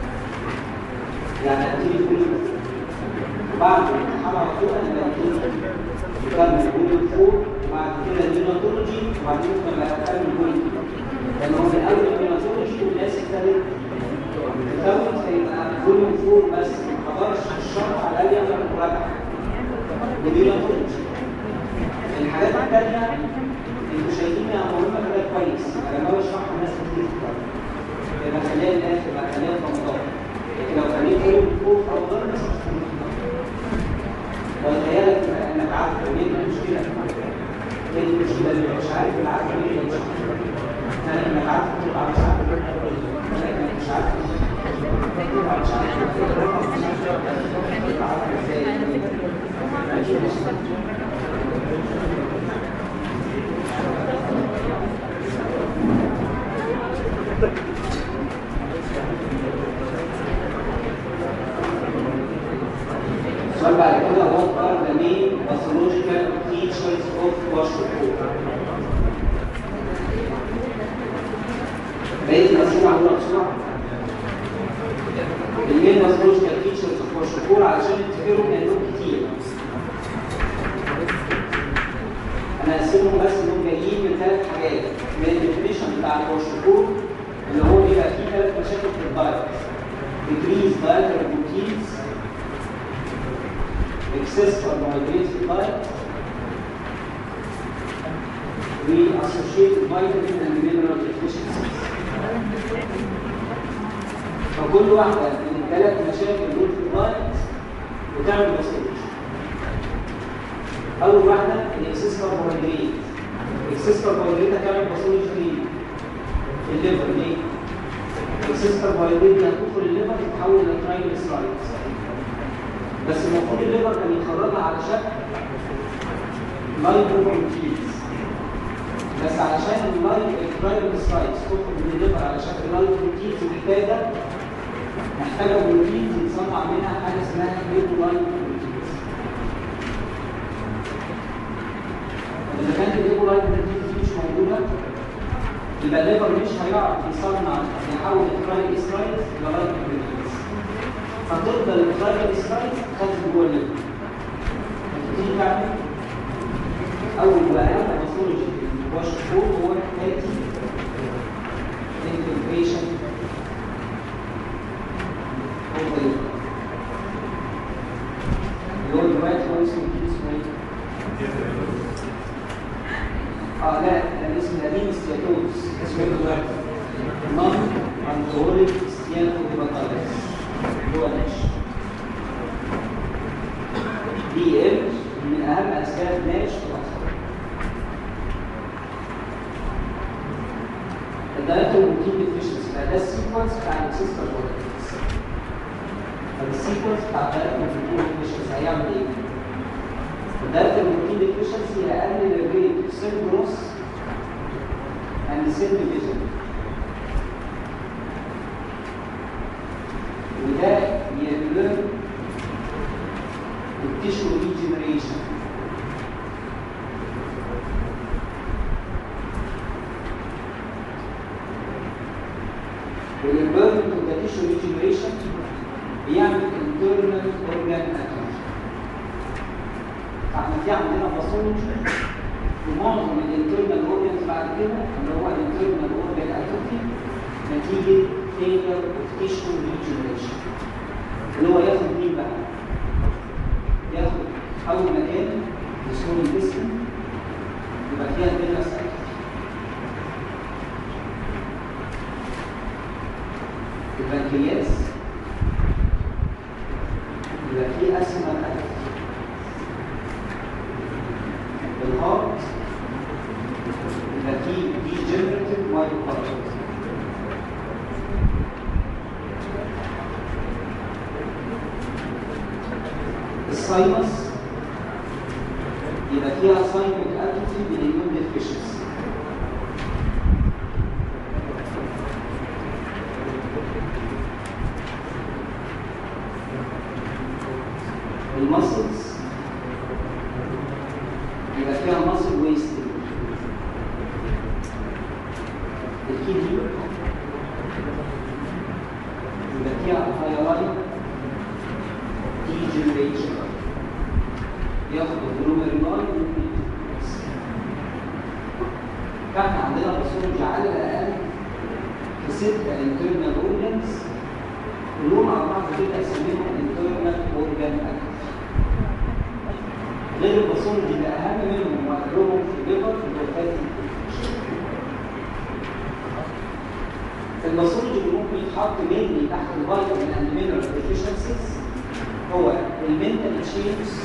يعني هتيجي فوليوم 4 بعد الامتحان على طول أنا هبتدي نكمل فوليوم 4 وبعد كده النيوناتولوجي وبعدين ممكن بقى أكمل فوليوم 2 لأن هو من أول النيوناتولوجي والناس ابتدت تكون هيبقى فوليوم 4 بس ما حضرش الشرح على الأقل يعمل مراجعة وديوناتولوجي الحاجات التانية انتوا شايفين انها مهمة كده كويس انا لما بشرح الناس كتير يبقى خليها للاخر يبقى خليها في رمضان لكن لو خليت فوليوم 4 في رمضان الناس مش هتفهم وتهيألك انك عارف ايه المشكلة ايه المشكلة اللي مش عارف العارف ايه اللي مش عارف انا انك عارف تطلع مش عارف انا انك مش عارف تطلع مش عارف تطلع عارف ازاي السؤال بعد كده what are the main pathological features of kwashiorkor بقيت الأسئلة عمولة بسرعة المين pathological features of kwashiorkor علشان تفتكروا كأنهم كتير انا هقسمهم بس انهم جايين من ثلاث حاجات من الديفينيشن بتاع الكوشكور اللي هو بيبقى فيه ثلاث مشاكل في الدايت decrease dietary proteins excess carbohydrates في الدايت و associated vitamin and mineral deficiencies فكل واحدة من الثلاث مشاكل دول في الدايت بتعمل بسيط اول واحده الاكسس كاربوهيدرات الاكسس كاربوهيدرات هتعمل باثولوجي في الليفر ليه؟ الاكسس كاربوهيدرات دي هتدخل الليفر تتحول الى ترايجليسرايدز بس المفروض الليفر كان يخرجها على شكل لايبوبروتينز بس علشان الترايجليسرايدز تخرج من الليفر على شكل لايبوبروتينز محتاجه محتاجه بروتينز يتصنع منها حاجه اسمها ليبولايبوبروتينز إذا كانت الليبولايت دي مش موجودة يبقى الليبر مش هيعرف يصنع يحول الترايجليسرايدز إلى لايبوبروتينز فتفضل الترايجليسرايدز خارج جوه الليبر تيجي تعمل أول وأهم باثولوجي اه لا ده اسم القديم ستياتوز اسمه دلوقتي نون انتوريك ستياتوهيباتايتس اللي هو ناش دي ال من اهم اسباب ناش في الاطفال الدايركتور روتين ديفيشنسي ده السيكونس بتاع السيستم بروتينز طب السيكونس بتاع الدايركتور روتين ديفيشنسي هيعمل ايه؟ الدايركتور روتين ديفيشنسي هيقلل الريت اوف سيل جروث اند سيل ديفيجن وده يقلل التيشو ريجنريشن والبيرن تو ذا تيشو ريجنريشن بيعمل internal organ atrophy فاحنا في عندنا باثولوجي ومعظم الانترنال اورجنز بعد كده اللي هو الانترنال اورجن اتروفي نتيجه failure of tissue regeneration اللي هو ياخد مين بقى؟ ياخد اول مكان بسهول الجسم يبقى فيها البيلس البنكرياس يبقى فيه اسمى اتروفي الهارت يبقى فيه degenerative myocarditis الساينس يبقى فيها ساينك اتروفي بالإيمون ديفيشنسي المسلز يبقى فيها ماسل ويستنج الكدني يبقى فيها ثايرويد degeneration ياخد الجلوميرينال فاحنا عندنا باثولوجي على الاقل في ستة internal organs كلهم على بعض كده اسميهم internal organ active غير الباثولوجي اللي اهم منهم واقربهم في الليفر اللي هو فاتي الباثولوجي اللي ممكن يتحط mainly تحت الفيتامين اند مينرال deficiencies هو المنتال تشينجز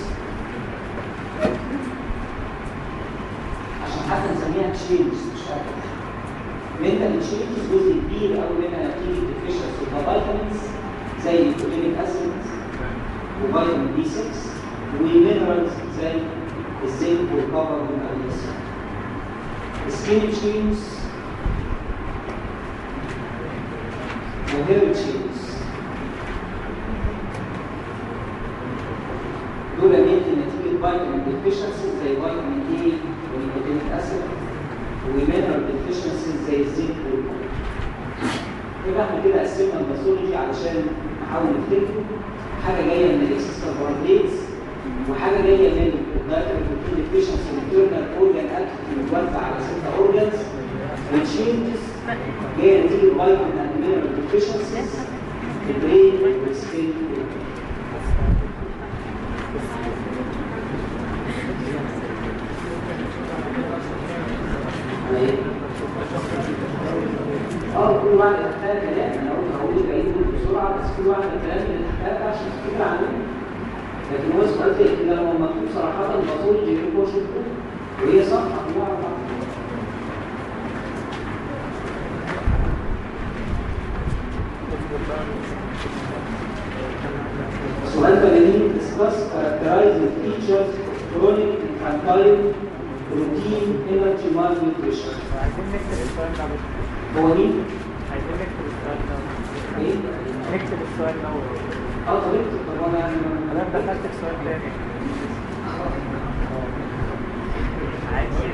عشان حتى نسميها تشينجز مش فاكر منتال تشينجز جزء كبير قوي منها نتيجه ديفيشنسي فيتامينز زي الكولينيك اسيد وفيتامين بي 6 ومينرالز زي الزنك والكبر والمغنيسيوم سكين تشينجز وهير تشينجز دول بيجي نتيجه فيتامين ديفيشنسي زي فيتامين اي والنيكوتينيك اسيد ومينرال ديفيشنسي زي الزنك والكبر يبقى احنا كده قسمنا الباثولوجي علشان نحاول نفتكره حاجه جايه من الاكسس كاربوهيدريتس وحاجه جايه من الدايتري بروتين ديفيشنسي انترنال اورجان اكتيف متوزع على ست اورجانز وتشينجز جايه نتيجه فيتامين اند مينرال ديفيشنسيز في البرين والسكين اه كل واحد يحتاج كلام انا قلت هقول بعيد بسرعه بس كل واحد الكلام اللي تحتاجه عشان تفتكر عنه لكن هو سؤال زي كده لما مكتوب صراحه الباثولوجي اللي هو شفته وهي صفحه كلها على بعض سؤال 80 discuss characterize the features of chronic infantile routine energy malnutrition عايزين نكتب السؤال ده هو مين؟ عايزين نكتب السؤال ده ايه؟ نكتب السؤال ده اه طب اكتب طب انا يعني انا دخلت في سؤال تاني عايزين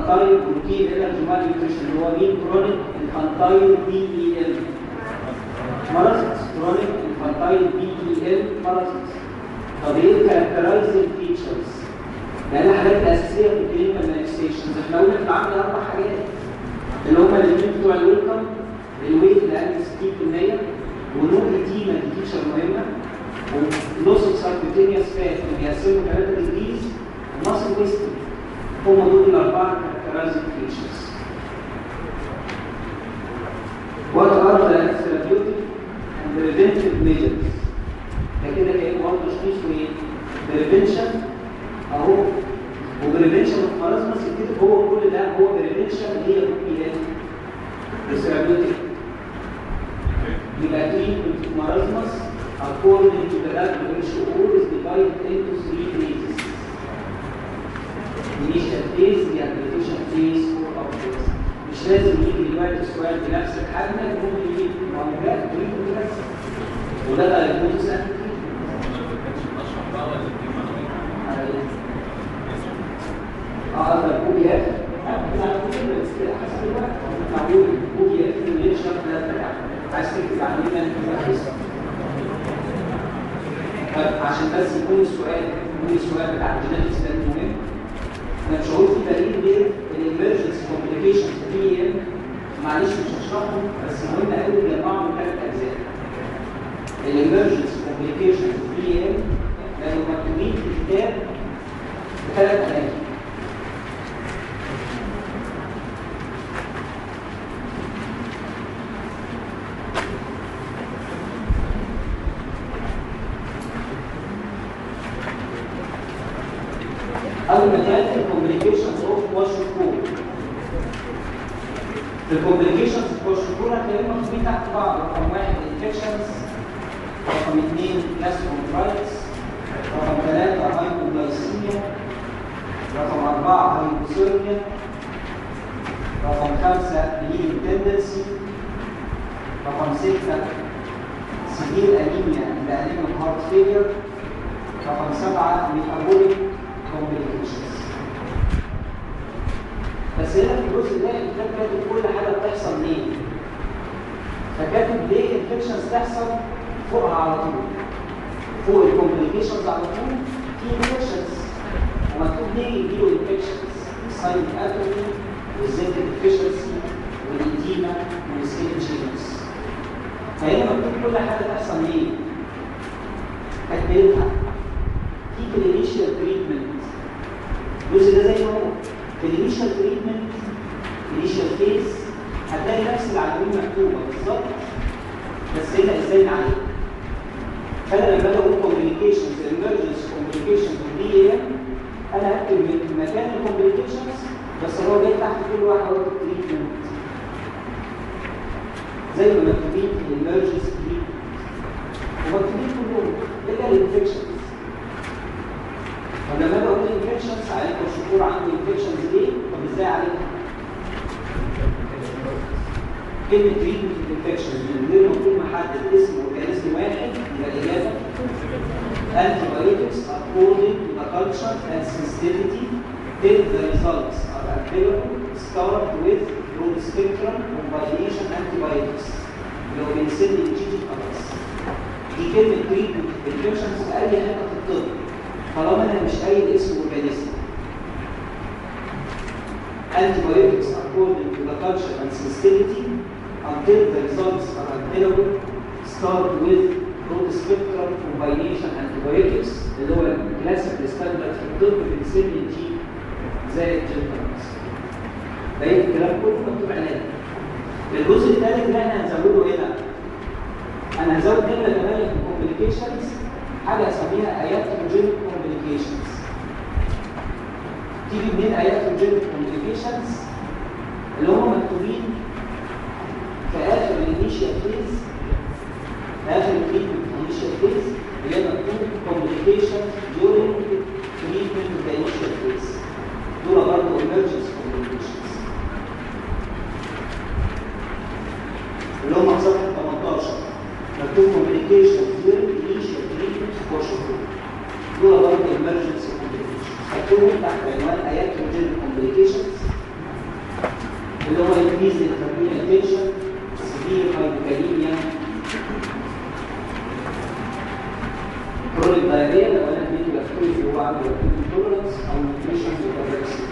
انفانتايل بروتين انرجي مالنيوتريشن اللي هو مين كرونيك انفانتايل بي اي ال مرض كرونيك انفانتايل بي اي ال مرض طب ايه الكاركترايزنج فيتشرز يعني الحاجات الاساسيه في الكلينيكال مانيفستيشنز احنا قلنا في العمل اربع حاجات اللي هم الاثنين بتوع الويلكم الويت اللي اقل من 60% ونوع الديما دي فيتشر مهمه ولوس اوف سبكوتينيوس فات اللي بيقسموا ثلاثه ديجريز وماسل ويستنج هم دول الاربعه كاركترايزنج فيتشرز What are the therapeutic and preventive measures؟ ده كده كان برضه تشخيصه ايه؟ بريفنشن اهو وبريفنشن اوف مارازمس كده هو كل ده هو بريفنشن هي ايه؟ الثيرابيوتيك يبقى treatment of marasmus according to the WHO is divided into three phases. Initial phase, rehabilitation phase, or outbreaks. مش لازم يجي دلوقتي السؤال بنفس الحجم ممكن يجي معاملات تريد بس وده بقى يكون سهل اه ده الكوبيات حسب الوقت معقول الكوبيات اللي يشرب ثلاث عايز تكتب علينا عشان بس يكون السؤال يكون السؤال بتاع الجينيتكس ده مهم انا مش هقول في دليل غير الامرجنسي كومبليكيشن في ام معلش مش هشرحهم بس مهم قوي يجمعوا من ثلاث اجزاء الامرجنسي كومبليكيشن في ام كانوا مكتوبين في الكتاب بثلاث اماكن أول مجال الكومبليكيشنز اوف واشكور الكومبليكيشنز اوف واشكور هتلاقيهم مكتوبين تحت بعض رقم واحد انفكشنز رقم اثنين جاسترونترايتس رقم ثلاثة هايبوغلايسيميا رقم أربعة هايبوثيرميا رقم خمسة بليدنج تندنسي رقم ستة سيفير أنيميا اللي أنيميا هارت فيلير رقم سبعة ميتابوليك complications بس هنا في الجزء ده الكتاب كاتب كل حاجه بتحصل ليه فكاتب ليه الانفكشنز تحصل فوقها على طول فوق الكومبليكيشنز على طول في انفكشنز ومكتوب ليه يجيله انفكشنز السايد اتروفي والزنك ديفيشنسي والإديمة والسكين تشينجز فهنا مكتوب كل حاجه تحصل ليه كاتبينها في في الانيشال تريتمنت الجزء ده زي ما هو في الانيشال تريتمنت الانيشال فيز هتلاقي نفس العناوين مكتوبه بالظبط بس هنا ازاي نعالج فانا لما باجي اقول كومبليكيشنز emergency كومبليكيشنز دي ام انا هكتب من مكان الكومبليكيشنز بس هو جاي تحت كل واحد هو التريتمنت زي ما مكتوبين في الامرجنسي تريتمنت ومكتوبين كلهم الا الانفكشنز ولما انا اقول انفكشنز عليك الشكور عنده انفكشنز ليه؟ طب ازاي عليها؟ كلمة تريتمنت انفكشنز من غير ما اكون محدد اسم اورجانيزم واحد يبقى الاجابة antibiotics according to the culture and sensitivity till the results are available start with broad spectrum combination antibiotics لو بنسمي الجي خلاص دي كلمة تريتمنت انفكشنز في اي حاجة في الطب طالما انا مش قايل اسم اورجانيزم antibiotics according to the culture and sensitivity until the results are available start with broad spectrum combination antibiotics اللي هو الكلاسيك ستاندرد في الطب بنسمي الجي زي الجنترز بقيت الكلام كله مكتوب عليه الجزء الثالث اللي احنا هنزوده هنا انا هزود نمره كمان في الكومبليكيشنز حاجه اسميها اياتروجينيك كومبليكيشنز تيجي منين اياتروجينيك كومبليكيشنز اللي هم مكتوبين في اخر الانيشال فيز في اخر التريتمنت انيشال فيز اللي هي مكتوب كومبليكيشن during treatment of the initial phase دول برضه emergency complications اللي هم في صفحه 18 مكتوب complications during initial treatment for شهور دول برضه emergency complications مكتوب تحت عنوان اياتروجين complications اللي هو increase intracranial tension severe hypokalemia chronic diarrhea لو انا اديته لاكتوز وهو عنده intolerance او nutrition deficiency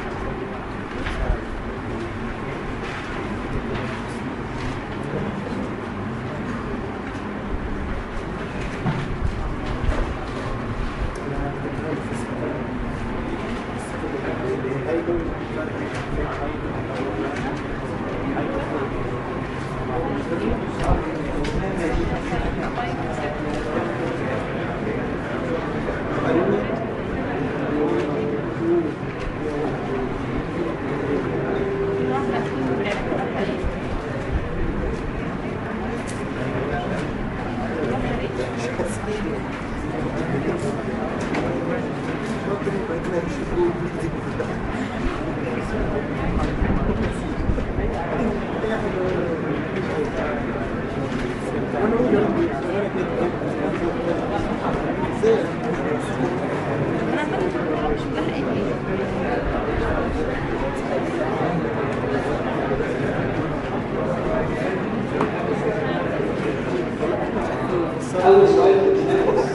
أول سؤال في الجينيتكس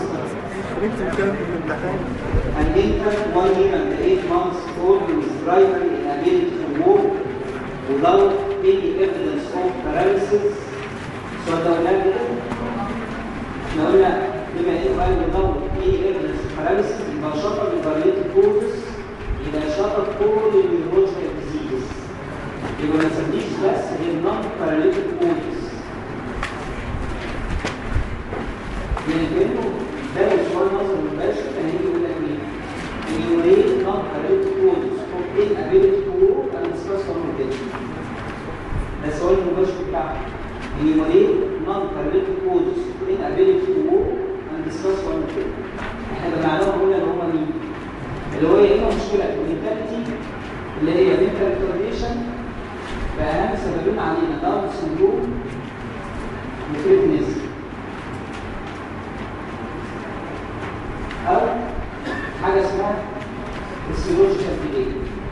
An infant one year and eight months old with primary inability to walk without any evidence of paralysis. السؤال ده قلناه كده؟ احنا قلنا بما ان قال without any evidence of paralysis يبقى شطر الفاريتي كورس يبقى شطر كل النيورولوجيكال ديزيز يبقى ما تسميش بس غير نون باراليتيك كورس يعني كانه ده لو سؤال نظر مباشر كان هيجي يقول لك ايه؟ اليورين نون باراليتيك كورس اوف inability to walk and discuss communication ده السؤال المباشر بتاعه اليورين نون باراليتيك كورس اوف inability to walk and discuss communication احنا جمعناهم قلنا ان هم مين؟ اللي هو يا اما مشكله في المنتاليتي اللي هي mental retardation فاهم سببين علينا داون سندروم وفيتنس او حاجه اسمها السيولوجيكال ديلي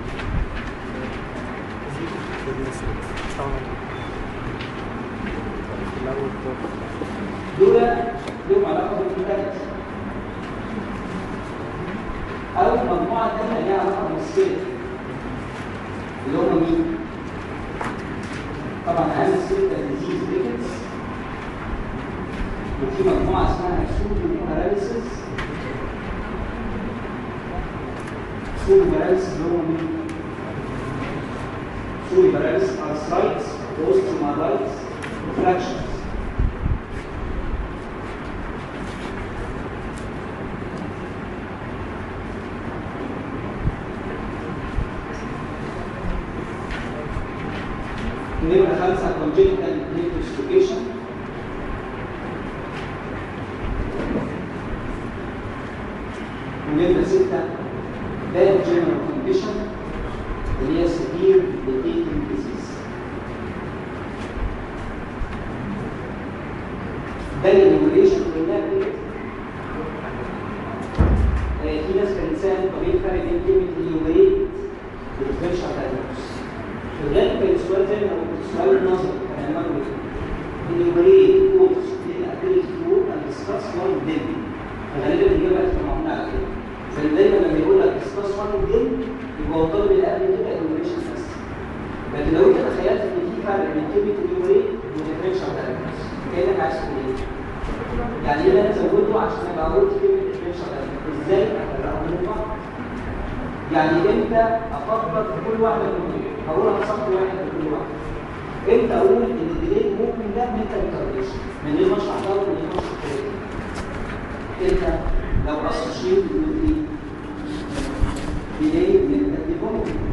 دول لهم علاقه بالمنتاليتي او مجموعه ثانيه ليها علاقه بالسكيل اللي هم مين؟ طبعا اهم سكيل ده ديزيز ريكتس وفي مجموعه اسمها سودو باراليسيس سودو باراليسيس اللي هم مين؟ سودو باراليسيس ارثرايتس اوسترومالايتس وفراكشنز نمرة خمسة congenital dislocation ونمرة ستة bad general condition اللي هي severe debilitating disease ده الانيميشن قلناها كده آه، في ناس كانت سألت طب ايه الفرق بين كلمة اليوميت والديفرنشال دايجنوز في الغالب كان السؤال زي ما قلت السؤال النظري كان عنوانه ايه؟ اليوميت كورس للابيلتي تو اند ديسكاس وان ديم فغالبا الاجابه هتبقى معموله على كده فدايما لما يقول لك ديسكاس وان ديم يبقى هو طالب اللي قبل كده انيميشن بس لكن لو انت تخيلت ان في فرق بين كلمه اليوميت والديفرنشال دايجنوز كانك عايز تقول ايه؟ يعني ايه اللي انا زوده عشان ابقى قلت كلمه ديفرنشال دايجنوز ازاي افرقهم من بعض؟ يعني امتى افكر في كل واحده منهم هقولها صح واحد في كل واحد امتى اقول ان الديلي ممكن ده منتال ريتارديشن من غير ما اشرح ده ومن غير ما اشرح ده امتى لو اسوشيت with ايه ديلي منتال ديفلوبمنت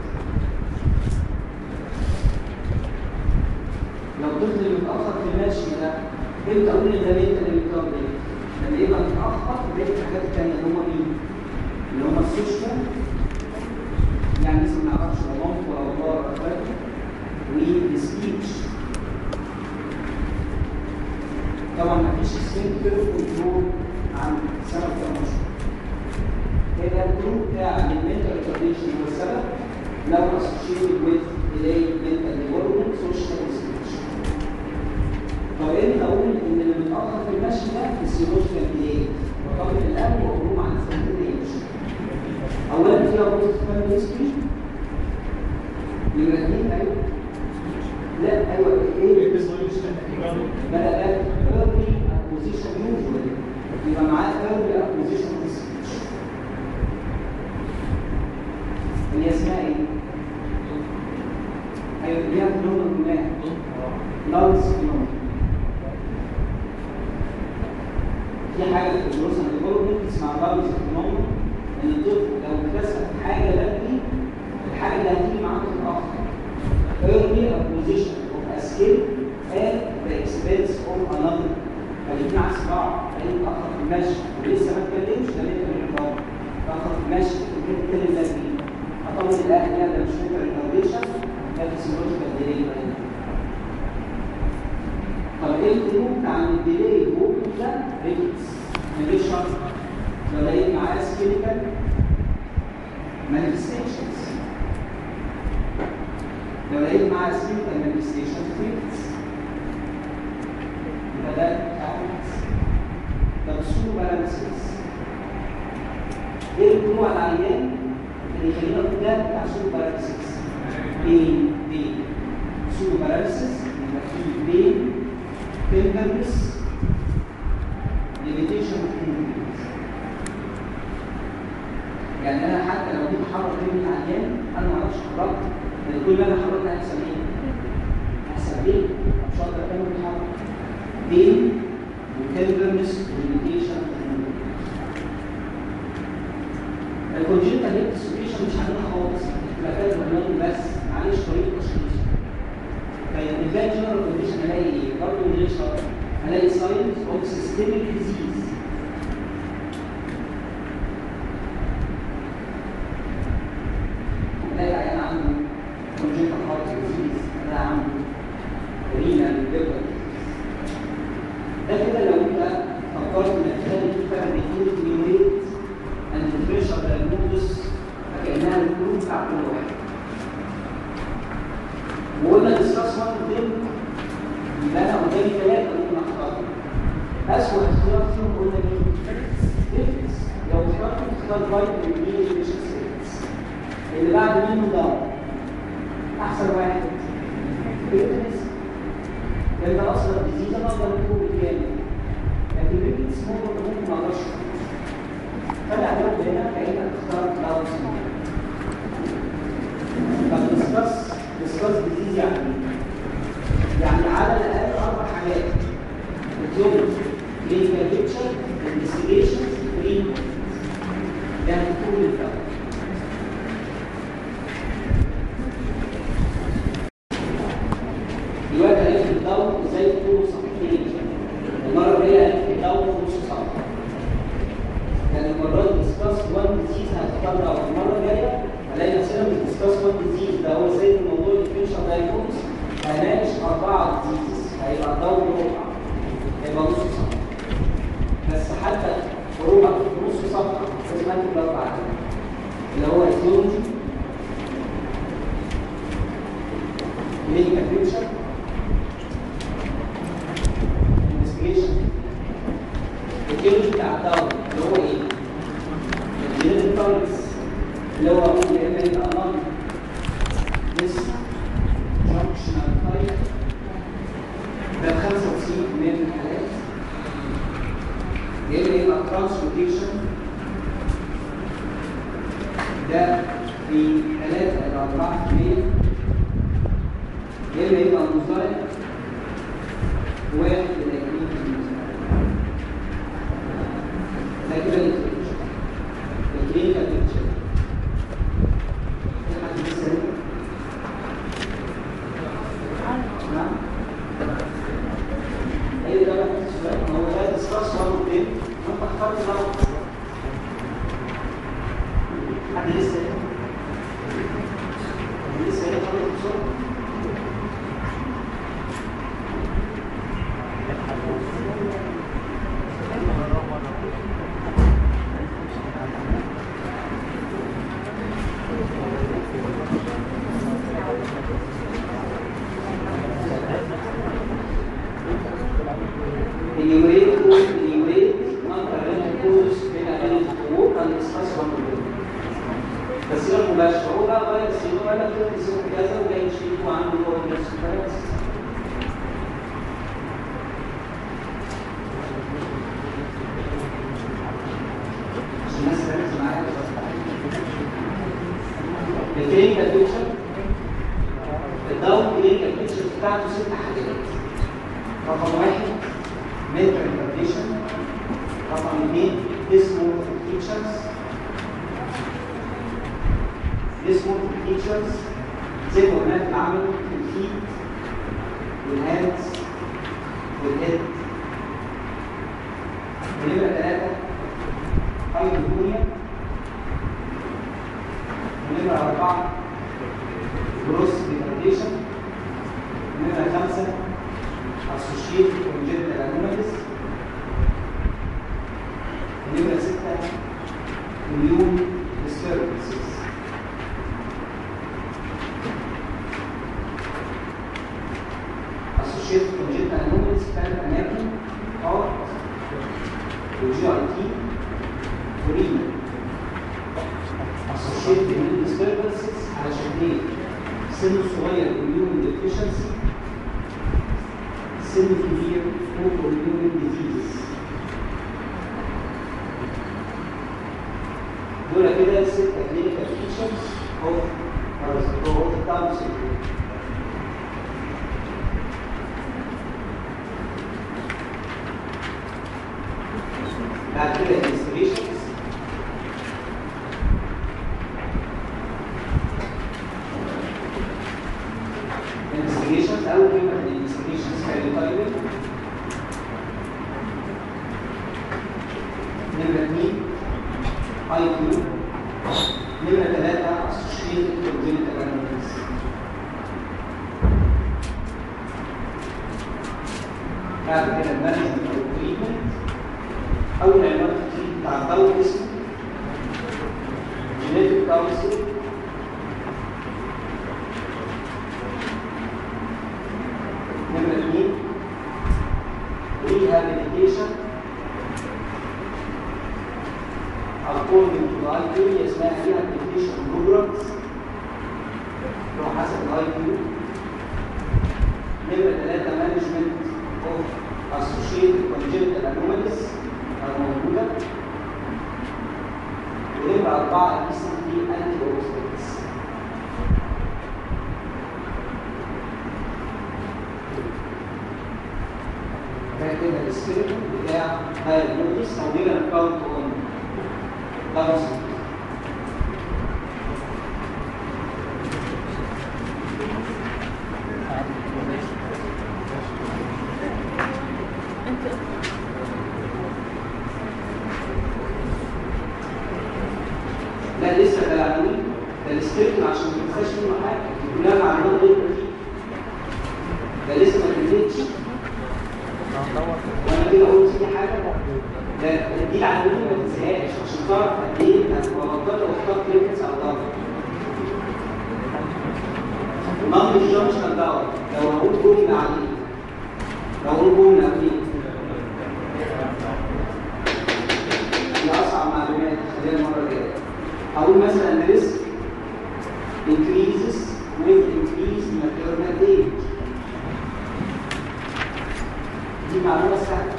لو طفل متاخر في المشي ده امتى اقول ان ده منتال ريتارديشن لما يبقى متاخر في بقيه الحاجات الثانيه اللي هم مين؟ اللي هم السوشيال يعني لسه ما نعرفش لا مامته ولا بابا ولا اخواته والسبيتش طبعا ما فيش سنتر كنترول عن سنه 12 هيبقى الجروب بتاع المنتال ريتارديشن هو السبب لو اسوشيتد ويز ديلي منتال لا ايوه ايه ما لا لا early acquisition usually يبقى معاه early acquisition of speech اللي اسمها ايه؟ ايوه اللي هي فينومينا ما لانس فينومينا في حاجه في الدروس ديفلوبمنت اسمها لانس فينومينا ان الطفل لو اكتسب حاجه بدري الحاجه اللي هتيجي معاه تتاخر early acquisition of a skill at the expense of another فالاثنين عكس بعض لان اتاخر في المشي ولسه ما اتكلمش ده ليه من الرابع اتاخر في المشي ممكن تتكلم بدري اطول الاهل يعني ده مش فكره ريكارديشن ده فيسيولوجيكال ديلي طب ايه الخروج عن الديلي ممكن ده ريكتس مفيش شرط لو لقيت معاه سكيليكال مانيفستيشنز لو لقيت معاه سكيليكال مانيفستيشن تريتس يبقى ده تعويض ده بسوء بالانسز ايه الخروج على العيان اللي يخلينا ده بتاع سوء بالانسز بين بين سوء بالانسز يبقى فيه بين tenderness limitation of movement يعني انا حتى لو جيت احرك رجلي عيان انا ما اعرفش احرك لان كل ما انا حركت هيحصل ايه؟ هيحصل ايه؟ مش هقدر اكمل اتحرك بين وتندرنس وليميتيشن الكونجنتال هيب ديسوبيشن مش عندنا خالص اختلافات هرمون بس معلش طريقه تشخيص طيب الباقي جنرال كونديشن الاقي ايه؟ برضه من غير شرط الاقي ساينز اوف سيستميك ديزيز الاقي عيان عنده كونجنتال هارت ديزيز الاقي عنده رينال ليفر ده كده لو انت فكرت انك تخلي في فرق بين النيوريت اند بريشر دايجنوستس فكانها الكروب بتاع كل واحد وقلنا ديسكاس وان ديم يبقى انا قدامي ثلاثه ممكن اختارهم اسوء اختيار فيهم قلنا مين؟ ديفنس لو اخترت تختار فايتامين بي ديفيشنسي اللي بعد منه ضرب احسن واحد ديفنس لان ده اصلا الديزيز انا اقدر اكتبه بالكامل لكن الريكتس ممكن ممكن ما اقدرش فانا هجاوب هنا كانك اخترت داون طب ديسكاس ديسكاس ديزيز يعني ايه؟ يعني على الاقل اربع حاجات الجيولوجي كلينيكال بيكتشر انفستيجيشن تريتمنت يعني كل الفرق دلوقتي هناخد الدور ازاي تكونوا صحيحين المره الجايه هناخد الدور في نص صفحه لان المره دي ديسكاس 1 ديزيز هتطلع المره الجايه هلاقي نفسنا بندسكاس 1 ديزيز ده هو زي الموضوع الديفرنشال دايجنوز هناقش اربعه ديزيز هيبقى الدور ربع هيبقى نص صفحه بس حتى ربع في نص صفحه لازم اكتب الاربعه دي اللي هو ايديولوجي كلينيكال بيكتشر انفستيجيشن الكيلوجي بتاع الدواء اللي هو ايه؟ الجينيتك تارجتس اللي هو يا اما يبقى نون ديس جانكشنال تايب ده 95% من الحالات يا اما يبقى ترانسلوكيشن ده في 3 الى 4% يا اما يبقى موزايك واحد الى 2% ده كده الكلينيكال الكلينيكال بيكتشر في حد لسه هنا؟ نعم ايه ده بقى السؤال ما هو ده ديسكاس وان واتنين وانت اخترت بقى حد لسه هنا؟ حد لسه هنا خالص بسرعه الداون كلينيكال فيتشرز بتاعته ست حاجات رقم واحد mental retardation رقم اثنين dysmorphic features dysmorphic features زي ما قلنا بتعمل في الفيت والهاندز والهيد ونمرة ثلاثة هايبوكونيا ونمرة أربعة جروس ريتارديشن ونمرة خمسة associated congenital anomalies ونمرة ستة immune disturbances associated congenital anomalies في ثلاث أماكن heart وجي اي تي ورينا associated immune disturbances على شكلين سن صغير immune deficiency سن كبير autoimmune disease دول كده ست clinical features of parasitic Down syndrome بعد كده investigations investigations أول كلمة في investigations كاليوتايبل نمرة اثنين اي كيو نمرة ثلاثة associated congenital anomalies بعد كده المانجمنت او التريتمنت اول عنوان في التريتمنت بتاع الدواء اسمه جينيتك كونسل نمرة اثنين rehabilitation according to the IQ هي اسمها rehabilitation programs لو حسب الاي كيو نمرة ثلاثة management of associated congenital anomalies الموجودة ونمرة أربعة recently antioxidants ده كده السكريبت بتاع diagnosis أو دي كاونت اون داونسون لا لسه ده العناوين ده السكريبت عشان ما تنساش منه حاجه كلها معلومات غير دقيقة. ده لسه ما كملتش وانا كده قلت دي حاجه ده دي العناوين ما تنساهاش عشان تعرف قد ايه انت هتبقى غلطان لو اخترت كلمه او ضغط نمط الجنكشن دوت لو هقول جمله عليه لو هقول جمله عليه دي اصعب معلومات خلينا المره الجايه هقول مثلا ريسك increases with increased maternal age دي معلومه سهله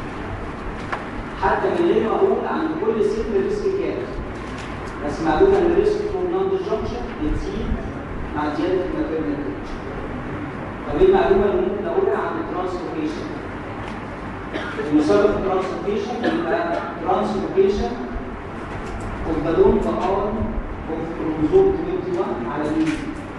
حتى من غير ما اقول عن كل ست ريسك كام بس معلومه ان الريسك فور نون جنكشن بتزيد مع زياده الماتيرنال age طب ايه المعلومه اللي ممكن اقولها عن الترانسلوكيشن المسبب الترانسلوكيشن يبقى ترانسلوكيشن of the long arm of chromosome 21 على مين؟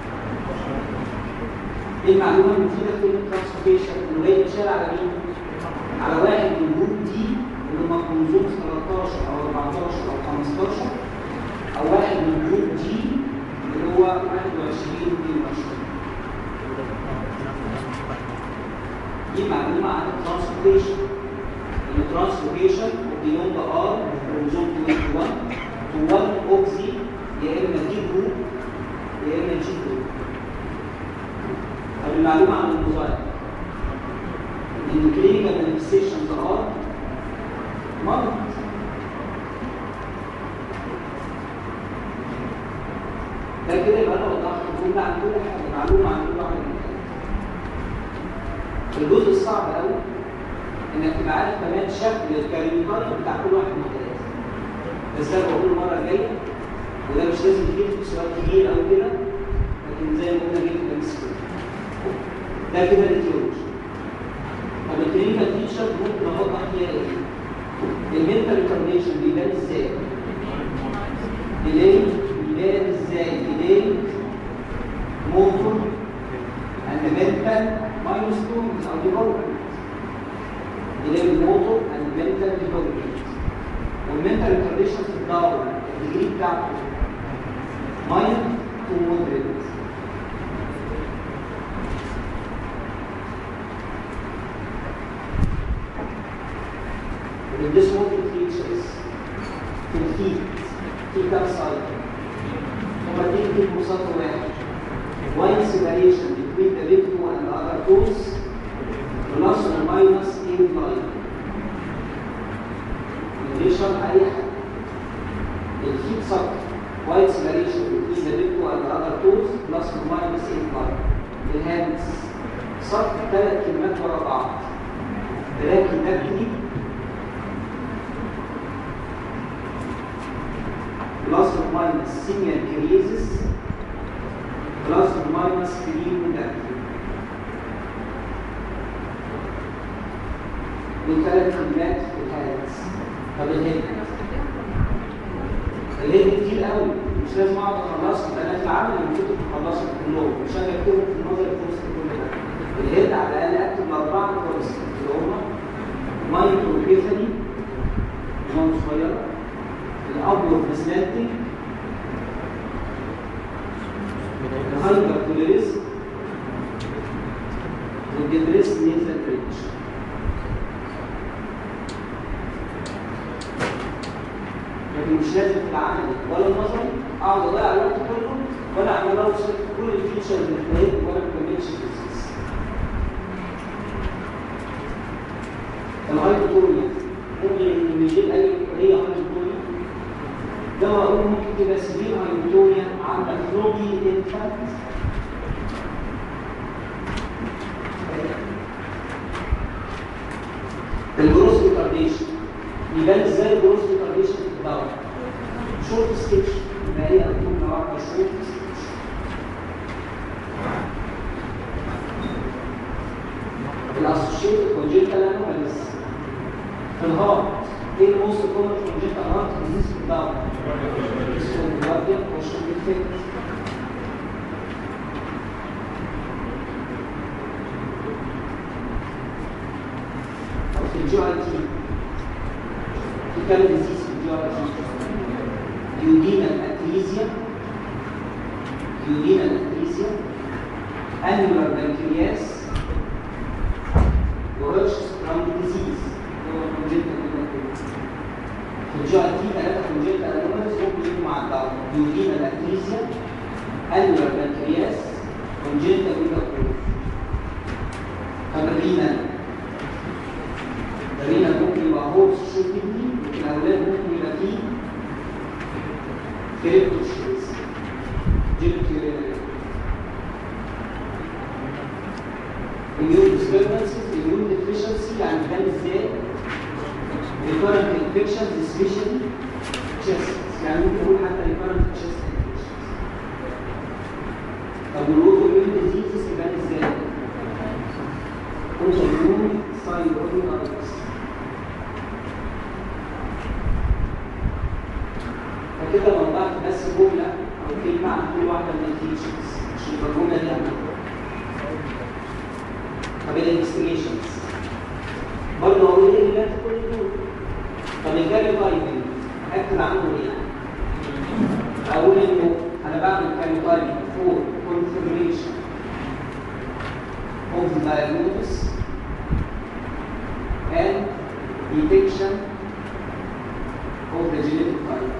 ايه المعلومه المفيده في كلمه ترانسلوكيشن؟ انه جاي يتشال على مين؟ على واحد من جروب دي اللي هم كروموزوم 13 او 14 او 15 او واحد من جروب دي اللي هو 21 22 دي معلومه عن الترانسلوكيشن ان الترانسلوكيشن بيلونج ار كروموزوم 21 to one اوكسي يا اما دي جروب يا اما جي جروب طب المعلومه عن الموبايل ان clinical manifestations are مرض ده كده يبقى انا وضحت الجمله عن كل حاجه معلومه عن كل واحد من الحاجات. الجزء الصعب قوي انك تبقى عارف كمان شكل الكاريوتايب بتاع كل واحد من الثلاثه بس ده بقوله المره الجايه وده مش لازم يجيب في سؤال كبير او كده لكن زي ما قلنا جدا السكول ده كده الاتيولوجي طب الكلينيكال فيتشر ممكن اوضح فيها ايه؟ المنتال ريكوجنيشن بيبان ازاي؟ ديلي بيبان ازاي؟ ديلي موتور and mental milestones or development. ديلي الموتور and mental development. والمنتال ريكوجنيشن في الدور الديجري بتاعته مايل تو مودريت من this motor features في الهيت في كام سايكل هما اتنين في بساطة واحد one separation between the victim and the other tools plus or minus in line دي شرح اي حاجة الهيت سايكل white separation between the victim and the other tools plus or minus in line الهانس صف ثلاث كلمات ورا بعض براكي نبتدي plus or minus senior creases plus or minus cream depth وثلاث كلمات في الهانس طب الهند الهند كتير قوي مش لازم اقعد اخلصهم ده انا في العمل المفروض اخلصهم كلهم مش انا اكتبهم في النظر في وسط كل ده الهند على الاقل اكتب الاربعه كورس اللي هم مايكروكيفالي نوع صغيره الابيض بسلانتنج الهايبر كوليريزم والجدريس نيزل بريتش لكن مش لازم في العمل ولا النظري اقعد اضيع الوقت كله ولا اعمل اوصل كل الفيتشرز اللي في الهيد ولا ما كملش البيزنس الهايبوتونيا ممكن من غير اي هي هايبوتونيا ده اقول ممكن تبقى سبيل هايبوتونيا عندك فلوبي انفانت الجروس ريتارديشن يبان ازاي الجروس ريتارديشن في الدواء شورت ستيتش يبقى هي جمله واحده شورت ستيتش الاسوشيتد كونجنتال انوماليز في الهارت ايه الموست كومن كونجنتال هارت ديزيز في الدواء اسمه جارديان بوشن ديفكت في الجي اي تي في كام ديزيز في الجي اي تي يودينال اتريزيا يودينال اتريزيا انيولار بنكرياس وهيرش سبراون ديزيز هو كونجنتال في الجي اي تي ثلاثه كونجنتال انوماليز ممكن يجوا مع بعض يودينال اتريزيا انيولار بنكرياس كونجنتال ميجاكروف طب الرينال الرينال ممكن يبقى هورس شوتنجي الاولاد ممكن يبقى فيه كريبتوشيز جيبتيرينال immune disturbances immune deficiency يعني كان ازاي recurrent infections especially chest يعني ممكن نقول حتى recurrent chest infections طب والاوتو immune diseases يبان ازاي؟ اوتو immune thyroiditis فكده وضعت بس جمله او كلمه عن كل واحده من الفيتشرز عشان يبقى الجمله دي عندكم طب الانفستيجيشنز برضه هقول ايه اللي في كل دول طب الجاري تايبنج اكتب عنه ايه؟ اقول انه انا بعمل كاري تايبنج فور كونفirmation of the diagnosis and detection of the genetic type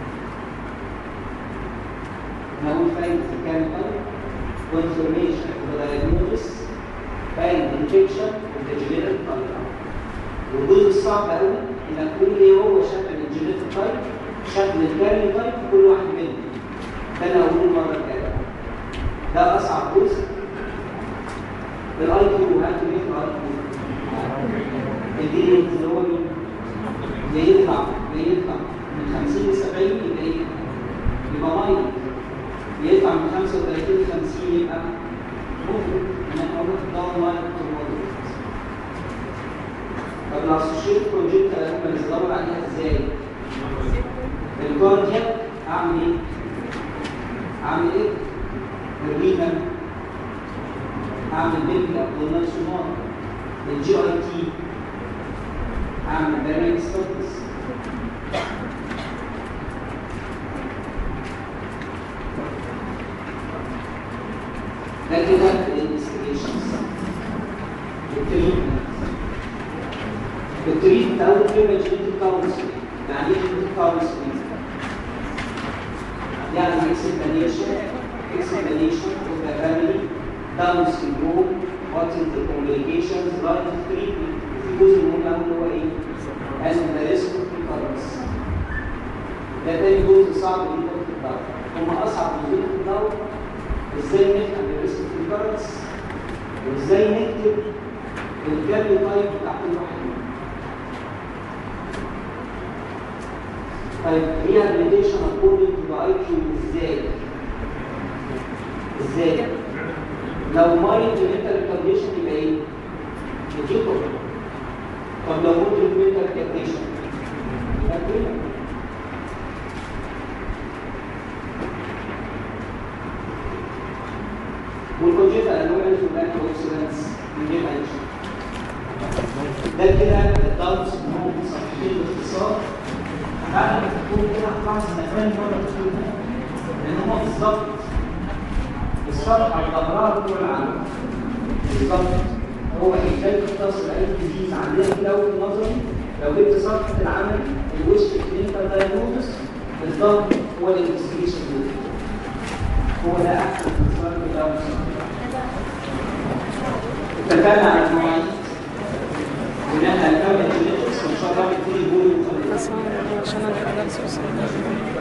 نقول فايدة الكاري تايب confirmation of the diagnosis and detection of the genetic type والجزء الصعب قوي انك تقول ايه هو شكل الجينيتك تايب شكل الكاري تايب في كل واحد منهم ده انا هقول المره الجايه ده اصعب جزء الاي كيو هات مين الاي كيو الدي اللي هو مين؟ بيطلع بيطلع من 50 ل 70 يبقى ايه؟ يبقى مايل بيطلع من 35 ل 50 يبقى طب الاسوشيت كونجنتال انوماليز ادور عليها ازاي؟ الكاردياك اعمل ايه؟ اعمل ايه؟ الرينال اعمل بيبي ابدومينال سونار الجي اي تي اعمل باريك ستاتس ده كده الانفستيجيشنز التريتمنت التريتمنت اول كلمه جينيتك كونسلنج يعني ايه جينيتك كونسلنج؟ يعني examination examination of the family Down syndrome what is the complications line of treatment في جزء مهم قوي اللي هو ايه؟ as the risk of recurrence ده تاني جزء صعب جدا في الدواء هما اصعب جزئين في الدواء ازاي نفهم الريسك اوف ريكارنس وازاي نكتب الكاريو تايب بتاع كل واحد منهم. طيب ريهابيليتيشن اكوردنج تو اي كيو ازاي؟ ازاي؟ لو مايند منتال ريكارديشن يبقى ايه؟ يجيبه طب لو مودريت منتال ريكارديشن يبقى كده والكونجيتا انوماليز والباك اوكسيدنتس نجيب عيش ده كده الداونز نوم صفحتين باختصار بعد ما تكون كده هتلاحظ ان كمان مره تكون لان هم بالظبط الصفحه الضمراء بتوع العالم بالظبط هو ازاي تختصر اي ديزيز عندنا في الاول نظري لو جبت صفحه العمل الوش كلينيكال دايجنوستس بالظبط هو الانفستيجيشن هو ده احسن اختصار للداونز اتفقنا على المواعيد بناء على الكامل الجينيتكس وان شاء الله بنبتدي نقول بس هو عشان انا كده